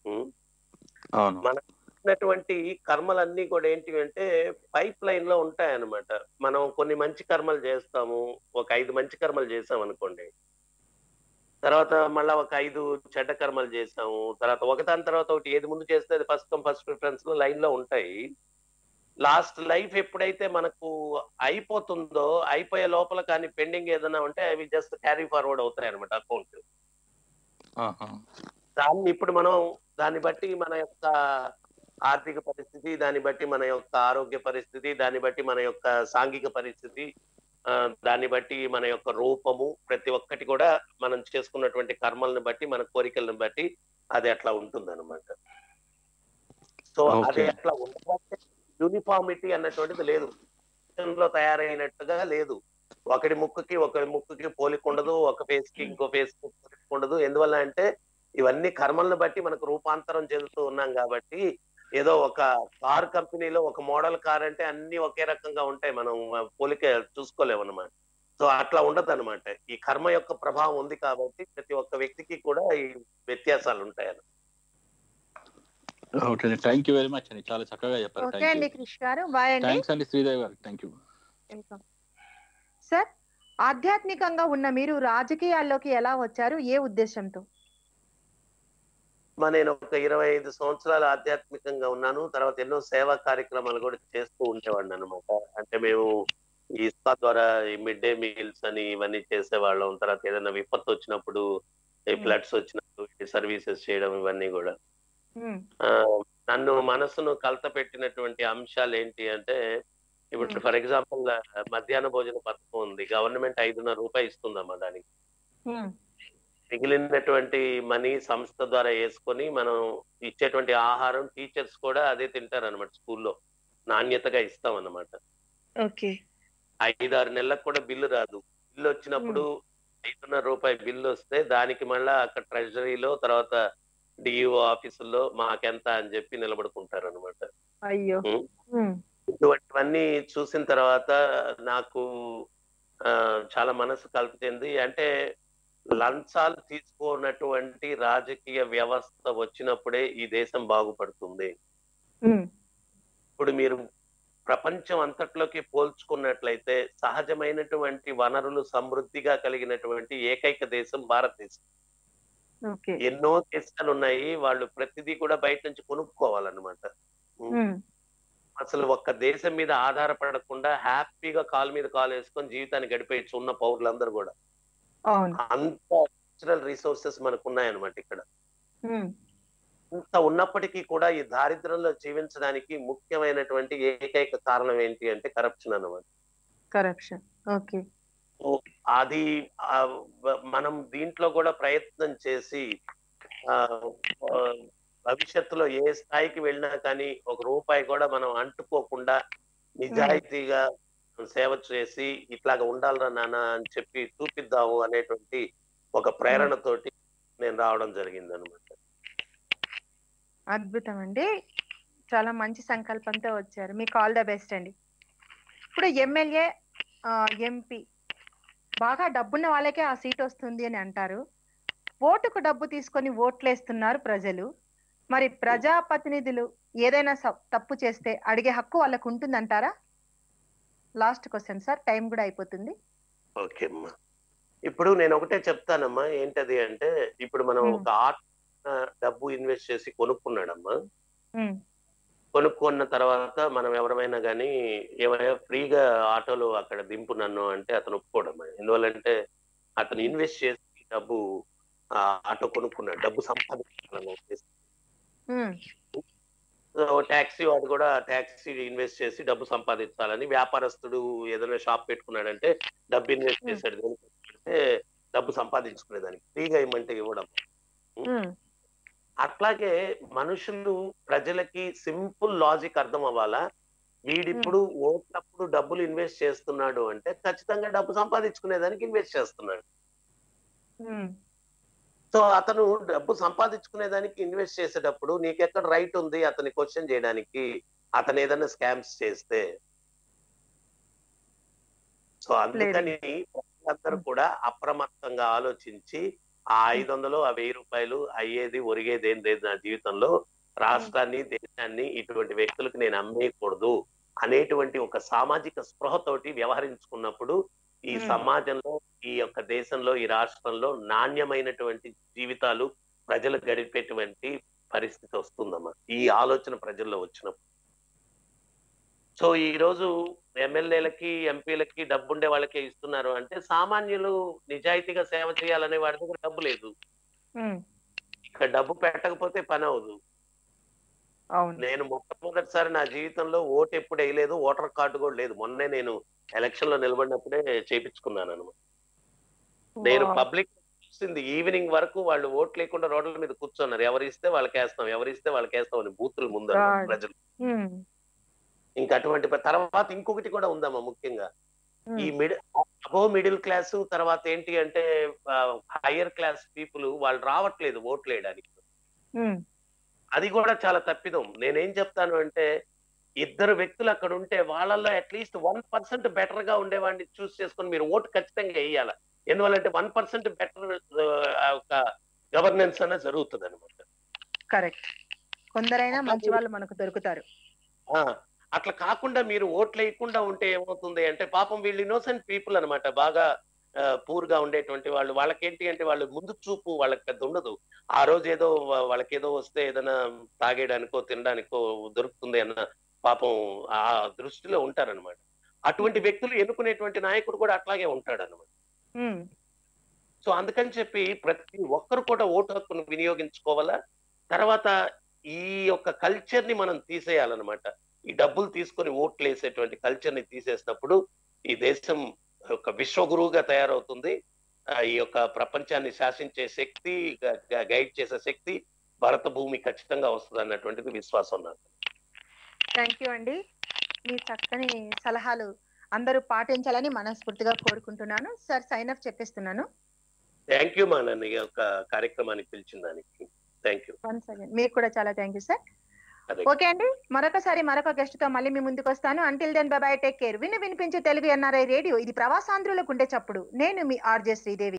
అవును మన ఉన్నటువంటి కర్మలన్నీ కూడా ఏంటి అంటే పైప్ లైన్ లో ఉంటాయన్నమాట మనం కొన్ని మంచి కర్మలు చేస్తాము ఒక ఐదు మంచి కర్మలు చేసాం అనుకోండి తర్వాత మళ్ళా ఒక ఐదు చెడ్డ కర్మలు చేసాము తర్వాత ఒకదాని తర్వాత ఒకటి ఏది ముందు చేస్తే అది ఫస్ట్ కమ్ ఫస్ట్ ప్రిఫరెన్స్ లో లైన్ లో ఉంటాయి లాస్ట్ లైఫ్ ఎప్పుడైతే మనకు అయిపోతుందో అయిపోయే లోపల కానీ పెండింగ్ ఏదైనా ఉంటే అవి జస్ట్ క్యారీ ఫార్వర్డ్ అవుతాయి అనమాట అకౌంట్ దాన్ని ఇప్పుడు మనం దాన్ని బట్టి మన యొక్క ఆర్థిక పరిస్థితి దాన్ని బట్టి మన యొక్క ఆరోగ్య పరిస్థితి దాన్ని బట్టి మన యొక్క సాంఘిక పరిస్థితి ఆ, దాన్ని బట్టి మన యొక్క రూపము ప్రతి ఒక్కటి కూడా మనం చేసుకున్నటువంటి కర్మలను బట్టి మన కోరికలను బట్టి అది అట్లా ఉంటుంది అనమాట సో అది Okay. అట్లా ఉండబట్టే యూనిఫార్మిటీ అన్నటువంటిది లేదు లో తయారైనట్టుగా లేదు ఒకటి ముక్కుకి ఒకటి ముక్కుకి పోలిక ఉండదు ఒక ఫేస్ కి ఇంకో ఫేస్ కి పోలిక ఉండదు ఎందువల్ల అంటే ఇవన్నీ కర్మలను బట్టి మనకు రూపాంతరం చెందుతూ ఉన్నాం కాబట్టి ఏదో ఒక కార్ కంపెనీలో ఒక మోడల్ కార్ అంటే అన్ని ఒకే రకంగా ఉంటాయి మనం పోలిక చూసుకోలేము అనమాట సో అట్లా ఉండదు అనమాట ఈ కర్మ యొక్క ప్రభావం ఉంది కాబట్టి ప్రతి ఒక్క వ్యక్తికి కూడా ఈ వ్యత్యాసాలు ఉంటాయి okay thank you very much అండి చాలా చక్కగా చెప్పారు ఓకే అండి క్రిష్ గారు బాయ్ అండి థ్యాంక్స్ అండి శ్రీదేవి గారు థ్యాంక్ యూ వెల్కమ్ సార్ ఆధ్యాత్మికంగా ఉన్న మీరు రాజకీయాల్లోకి ఎలా వచ్చారు ఏ ఉద్దేశంతో మా నేను ఒక ఇరవై ఐదు సంవత్సరాలు ఆధ్యాత్మికంగా ఉన్నాను తర్వాత ఎన్నో సేవా కార్యక్రమాలు కూడా చేస్తూ ఉండేవాడిని అనమాట అంటే మేము ఈ ఇస్తా ద్వారా ఈ మిడ్ డే మీల్స్ అని ఇవన్నీ చేసేవాళ్ళం తర్వాత ఏదైనా విపత్తు వచ్చినప్పుడు ఈ ఫ్లడ్స్ వచ్చినప్పుడు సర్వీసెస్ చేయడం ఇవన్నీ కూడా ఉమ్, ఆ, నన్ను మనసును కలత పెట్టినటువంటి అంశాలు ఏంటి అంటే ఇప్పుడు ఫర్ ఎగ్జాంపుల్ మధ్యాహ్న భోజన పథకం ఉంది గవర్నమెంట్ ఐదున్నర రూపాయలు ఇస్తుందమ్మా దానికి ఉమ్, మిగిలినటువంటి మనీ సంస్థ ద్వారా వేసుకొని మనం ఇచ్చేటువంటి ఆహారం టీచర్స్ కూడా అదే తింటారు అనమాట స్కూల్లో నాణ్యతగా ఇస్తాం అన్నమాట ఓకే ఐదారు నెలలకు కూడా బిల్లు రాదు బిల్లు వచ్చినప్పుడు ఐదున్నర రూపాయల బిల్లు వస్తే దానికి మళ్ళా అక్కడ ట్రెజరీలో తర్వాత డిఈఓ ఆఫీసుల్లో మాకెంత అని చెప్పి నిలబడుకుంటారు అనమాట అయ్యో ఉమ్, ఇటువంటివన్నీ చూసిన తర్వాత నాకు ఆ, చాలా మనసు కల్పించింది అంటే లంచాలు తీసుకోనటువంటి రాజకీయ వ్యవస్థ వచ్చినప్పుడే ఈ దేశం బాగుపడుతుంది ఉమ్, ఇప్పుడు మీరు ప్రపంచం అంతట్లోకి పోల్చుకున్నట్లయితే సహజమైనటువంటి వనరులు సమృద్ధిగా కలిగినటువంటి ఏకైక దేశం భారతదేశం ఓకే ఎన్నో దేశాలు ఉన్నాయి వాళ్ళు ప్రతిదీ కూడా బయట నుంచి కొనుక్కోవాలన్నమాట ఉమ్, అసలు ఒక్క దేశం మీద ఆధారపడకుండా హ్యాపీగా కాలు మీద కాలు వేసుకొని జీవితాన్ని గడిపేయచ్చు ఉన్న పౌరులందరూ కూడా అవును అంత నేచురల్ రిసోర్సెస్ మనకు ఉన్నాయన్నమాట ఇక్కడ ఉమ్, ఇంత ఉన్నప్పటికీ కూడా ఈ దారిద్ర్యంలో జీవించడానికి ముఖ్యమైనటువంటి ఏకైక కారణం ఏంటి అంటే కరప్షన్ అన్నమాట కరప్షన్ ఓకే ఓ, అది ఆ, వ- మనం దీంట్లో కూడా ప్రయత్నం చేసి ఆ, ఆ, భవిష్యత్తులో ఏ స్థాయికి వెళ్ళినా కానీ ఒక రూపాయి కూడా మనం అంటుకోకుండా నిజాయితీగా సేవ చేసి ఇట్లాగా ఉండాలిరా నాన్న అని చెప్పి చూపిద్దాము అనేటువంటి ఒక ప్రేరణతోటి నేను రావడం జరిగింది అనమాట అద్భుతం అండి చాలా మంచి సంకల్పంతో వచ్చారు మీకు ఆల్ ద బెస్ట్ అండి ఇప్పుడు ఎమ్మెల్యే ఎంపీ బాగా డబ్బున్న వాళ్ళకే ఆ సీట్ వస్తుంది అని అంటారు ఓటుకు డబ్బు తీసుకొని ఓట్లేస్తున్నారు ప్రజలు మరి ప్రజాప్రతినిధులు ఏదైనా స- తప్పు చేస్తే అడిగే హక్కు వాళ్ళకు ఉంటుందంటారా లాస్ట్ క్వశ్చన్ సార్ టైం కూడా అయిపోతుంది ఓకే అమ్మా ఇప్పుడు నేను ఒకటే చెప్తానమ్మా ఏంటది అంటే ఇప్పుడు మనం Hmm. ఒక ఆట డబ్బు ఇన్వెస్ట్ చేసి కొనుక్కున్నాడమ్మా ఉమ్, కొనుక్కున్న తర్వాత మనం ఎవరమైనా కానీ ఏమైనా ఫ్రీగా ఆటోలో అక్కడ దింపు నన్ను అంటే అతను ఒప్పుకోడమ్మా ఎందువల్లంటే అతను ఇన్వెస్ట్ చేసి డబ్బు ఆ ఆటో కొనుక్కున్నాడు డబ్బు సంపాదించాలని ఉద్దేశం ఉమ్, ట్యాక్సీ వాడు కూడా ట్యాక్సీ ఇన్వెస్ట్ చేసి డబ్బు సంపాదించాలని వ్యాపారస్తుడు ఏదైనా షాప్ పెట్టుకున్నాడంటే డబ్బు ఇన్వెస్ట్ చేశాడు దేనికి అంటే డబ్బు సంపాదించుకునేదానికి ఫ్రీగా ఇవ్వమంటే ఇవ్వడం ఉమ్, అట్లాగే మనుషులు ప్రజలకి సింపుల్ లాజిక్ అర్థం అవ్వాలా వీడిప్పుడు ఓట్లప్పుడు డబ్బులు ఇన్వెస్ట్ చేస్తున్నాడు అంటే ఖచ్చితంగా డబ్బు సంపాదించుకునేదానికి ఇన్వెస్ట్ చేస్తున్నాడు ఉమ్, సో అతను డబ్బు సంపాదించుకునేదానికి ఇన్వెస్ట్ చేసేటప్పుడు నీకెక్కడ రైట్ ఉంది అతని క్వశ్చన్ చేయడానికి అతను ఏదైనా స్కామ్స్ చేస్తే సో అందుకని ప్రజలందరూ కూడా అప్రమత్తంగా ఆలోచించి ఆ ఐదు వందలు ఆ వెయ్యి రూపాయలు అయ్యేది ఒరిగేది ఏం లేదు నా జీవితంలో రాష్ట్రాన్ని దేశాన్ని ఇటువంటి వ్యక్తులకు నేను అమ్మేయకూడదు అనేటువంటి ఒక సామాజిక స్పృహతోటి వ్యవహరించుకున్నప్పుడు ఈ Hmm. సమాజంలో ఈ యొక్క దేశంలో ఈ రాష్ట్రంలో నాణ్యమైనటువంటి జీవితాలు ప్రజలు గడిపేటువంటి పరిస్థితి వస్తుందమ్మా ఈ ఆలోచన ప్రజల్లో వచ్చినప్పుడు సో ఈ రోజు ఎమ్మెల్యేలకి ఎంపీలకి డబ్బుండే వాళ్ళకే ఇస్తున్నారు అంటే సామాన్యులు నిజాయితీగా సేవ చేయాలనే వాడి దగ్గర డబ్బు లేదు ఉమ్, ఇక్కడ డబ్బు పెట్టకపోతే పని అవదు అవును నేను మొట్టమొదటిసారి నా జీవితంలో ఓటు ఎప్పుడు వేయలేదు ఓటర్ కార్డు కూడా లేదు మొన్నే నేను ఎలక్షన్ లో నిలబడినప్పుడే చేపించుకున్నాను అనమాట నేను Wow. పబ్లిక్ చూసింది ఈవినింగ్ వరకు వాళ్ళు ఓట్ లేకుండా రోడ్ల మీద కూర్చున్నారు ఎవరు ఇస్తే వాళ్ళకి వేస్తాం ఎవరు ఇస్తే వాళ్ళకి వేస్తాం అని బూతులు ముందు అన్నమాట God. ప్రజలు ఉమ్, ఇంకా అటువంటి ప- తర్వాత ఇంకొకటి కూడా ఉందమ్మా ముఖ్యంగా ఈ మిడిల్ అబో మిడిల్ క్లాస్ తర్వాత ఏంటి అంటే హయ్యర్ క్లాస్ పీపుల్ వాళ్ళు రావట్లేదు ఓట్లు వేయడానికి ఉమ్, అది కూడా చాలా తప్పిదం నేనేం చెప్తాను అంటే ఇద్దరు వ్యక్తులు అక్కడ ఉంటే వాళ్ళల్లో అట్లీస్ట్ వన్ పర్సెంట్ బెటర్ గా ఉండేవాడిని చూస్ చేసుకొని మీరు ఓటు ఖచ్చితంగా వేయాలి ఎందువల్లంటే వన్ పర్సెంట్ బెటర్ ఒక గవర్నెన్స్ అనేది జరుగుతుంది అనమాట కరెక్ట్ కొందరైనా మంచి వాళ్ళు మనకు దొరుకుతారు అట్లా కాకుండా మీరు ఓట్లు వేయకుండా ఉంటే ఏమవుతుంది అంటే పాపం వీళ్ళు ఇన్నోసెంట్ పీపుల్ అన్నమాట బాగా పూర్ గా ఉండేటువంటి వాళ్ళు వాళ్ళకేంటి అంటే వాళ్ళు ముందు చూపు వాళ్ళకి పెద్ద ఉండదు ఆ రోజు ఏదో వా- వాళ్ళకి ఏదో వస్తే ఏదైనా తాగేయడానికో తినడానికో దొరుకుతుంది అన్న పాపం ఆ దృష్టిలో ఉంటారన్నమాట అటువంటి వ్యక్తులు ఎన్నుకునేటువంటి నాయకుడు కూడా అట్లాగే ఉంటాడు అనమాట ఉమ్, సో అందుకని చెప్పి ప్రతి ఒక్కరు కూడా ఓటు హక్కును వినియోగించుకోవాలా తర్వాత ఈ యొక్క కల్చర్ ని మనం తీసేయాలన్నమాట ఈ డబ్బులు తీసుకొని ఓట్లు వేసేటువంటి కల్చర్ ని తీసేసినప్పుడు ఈ దేశం ఒక విశ్వగురువుగా తయారవుతుంది ఆ, ఈ యొక్క ప్రపంచాన్ని శాసించే శక్తి గ- గ- గైడ్ చేసే శక్తి భారత భూమి ఖచ్చితంగా వస్తుంది అన్నటువంటిది విశ్వాసం నాకు థ్యాంక్ యూ అండి మీ చక్కని సలహాలు అందరూ పాటించాలని మనస్ఫూర్తిగా కోరుకుంటున్నాను సార్ సైన్ అప్ చెప్పిస్తున్నాను థ్యాంక్ యూ మా నన్ను ఈ యొక్క కార్యక్రమానికి పిలిచిన దానికి థ్యాంక్ యూ వన్స్ అగైన్ మీకు కూడా చాలా థ్యాంక్ యూ సార్ అదే ఓకే అండి మరొకసారి మరొక గెస్ట్ తో మళ్ళీ మీ ముందుకు వస్తాను until then bye take care విని వినిపించే తెలుగు ఎన్ఆర్ఐ రేడియో ఇది ప్రవాసాంధ్రుల గుండె చప్పుడు నేను మీ ఆర్జే శ్రీదేవి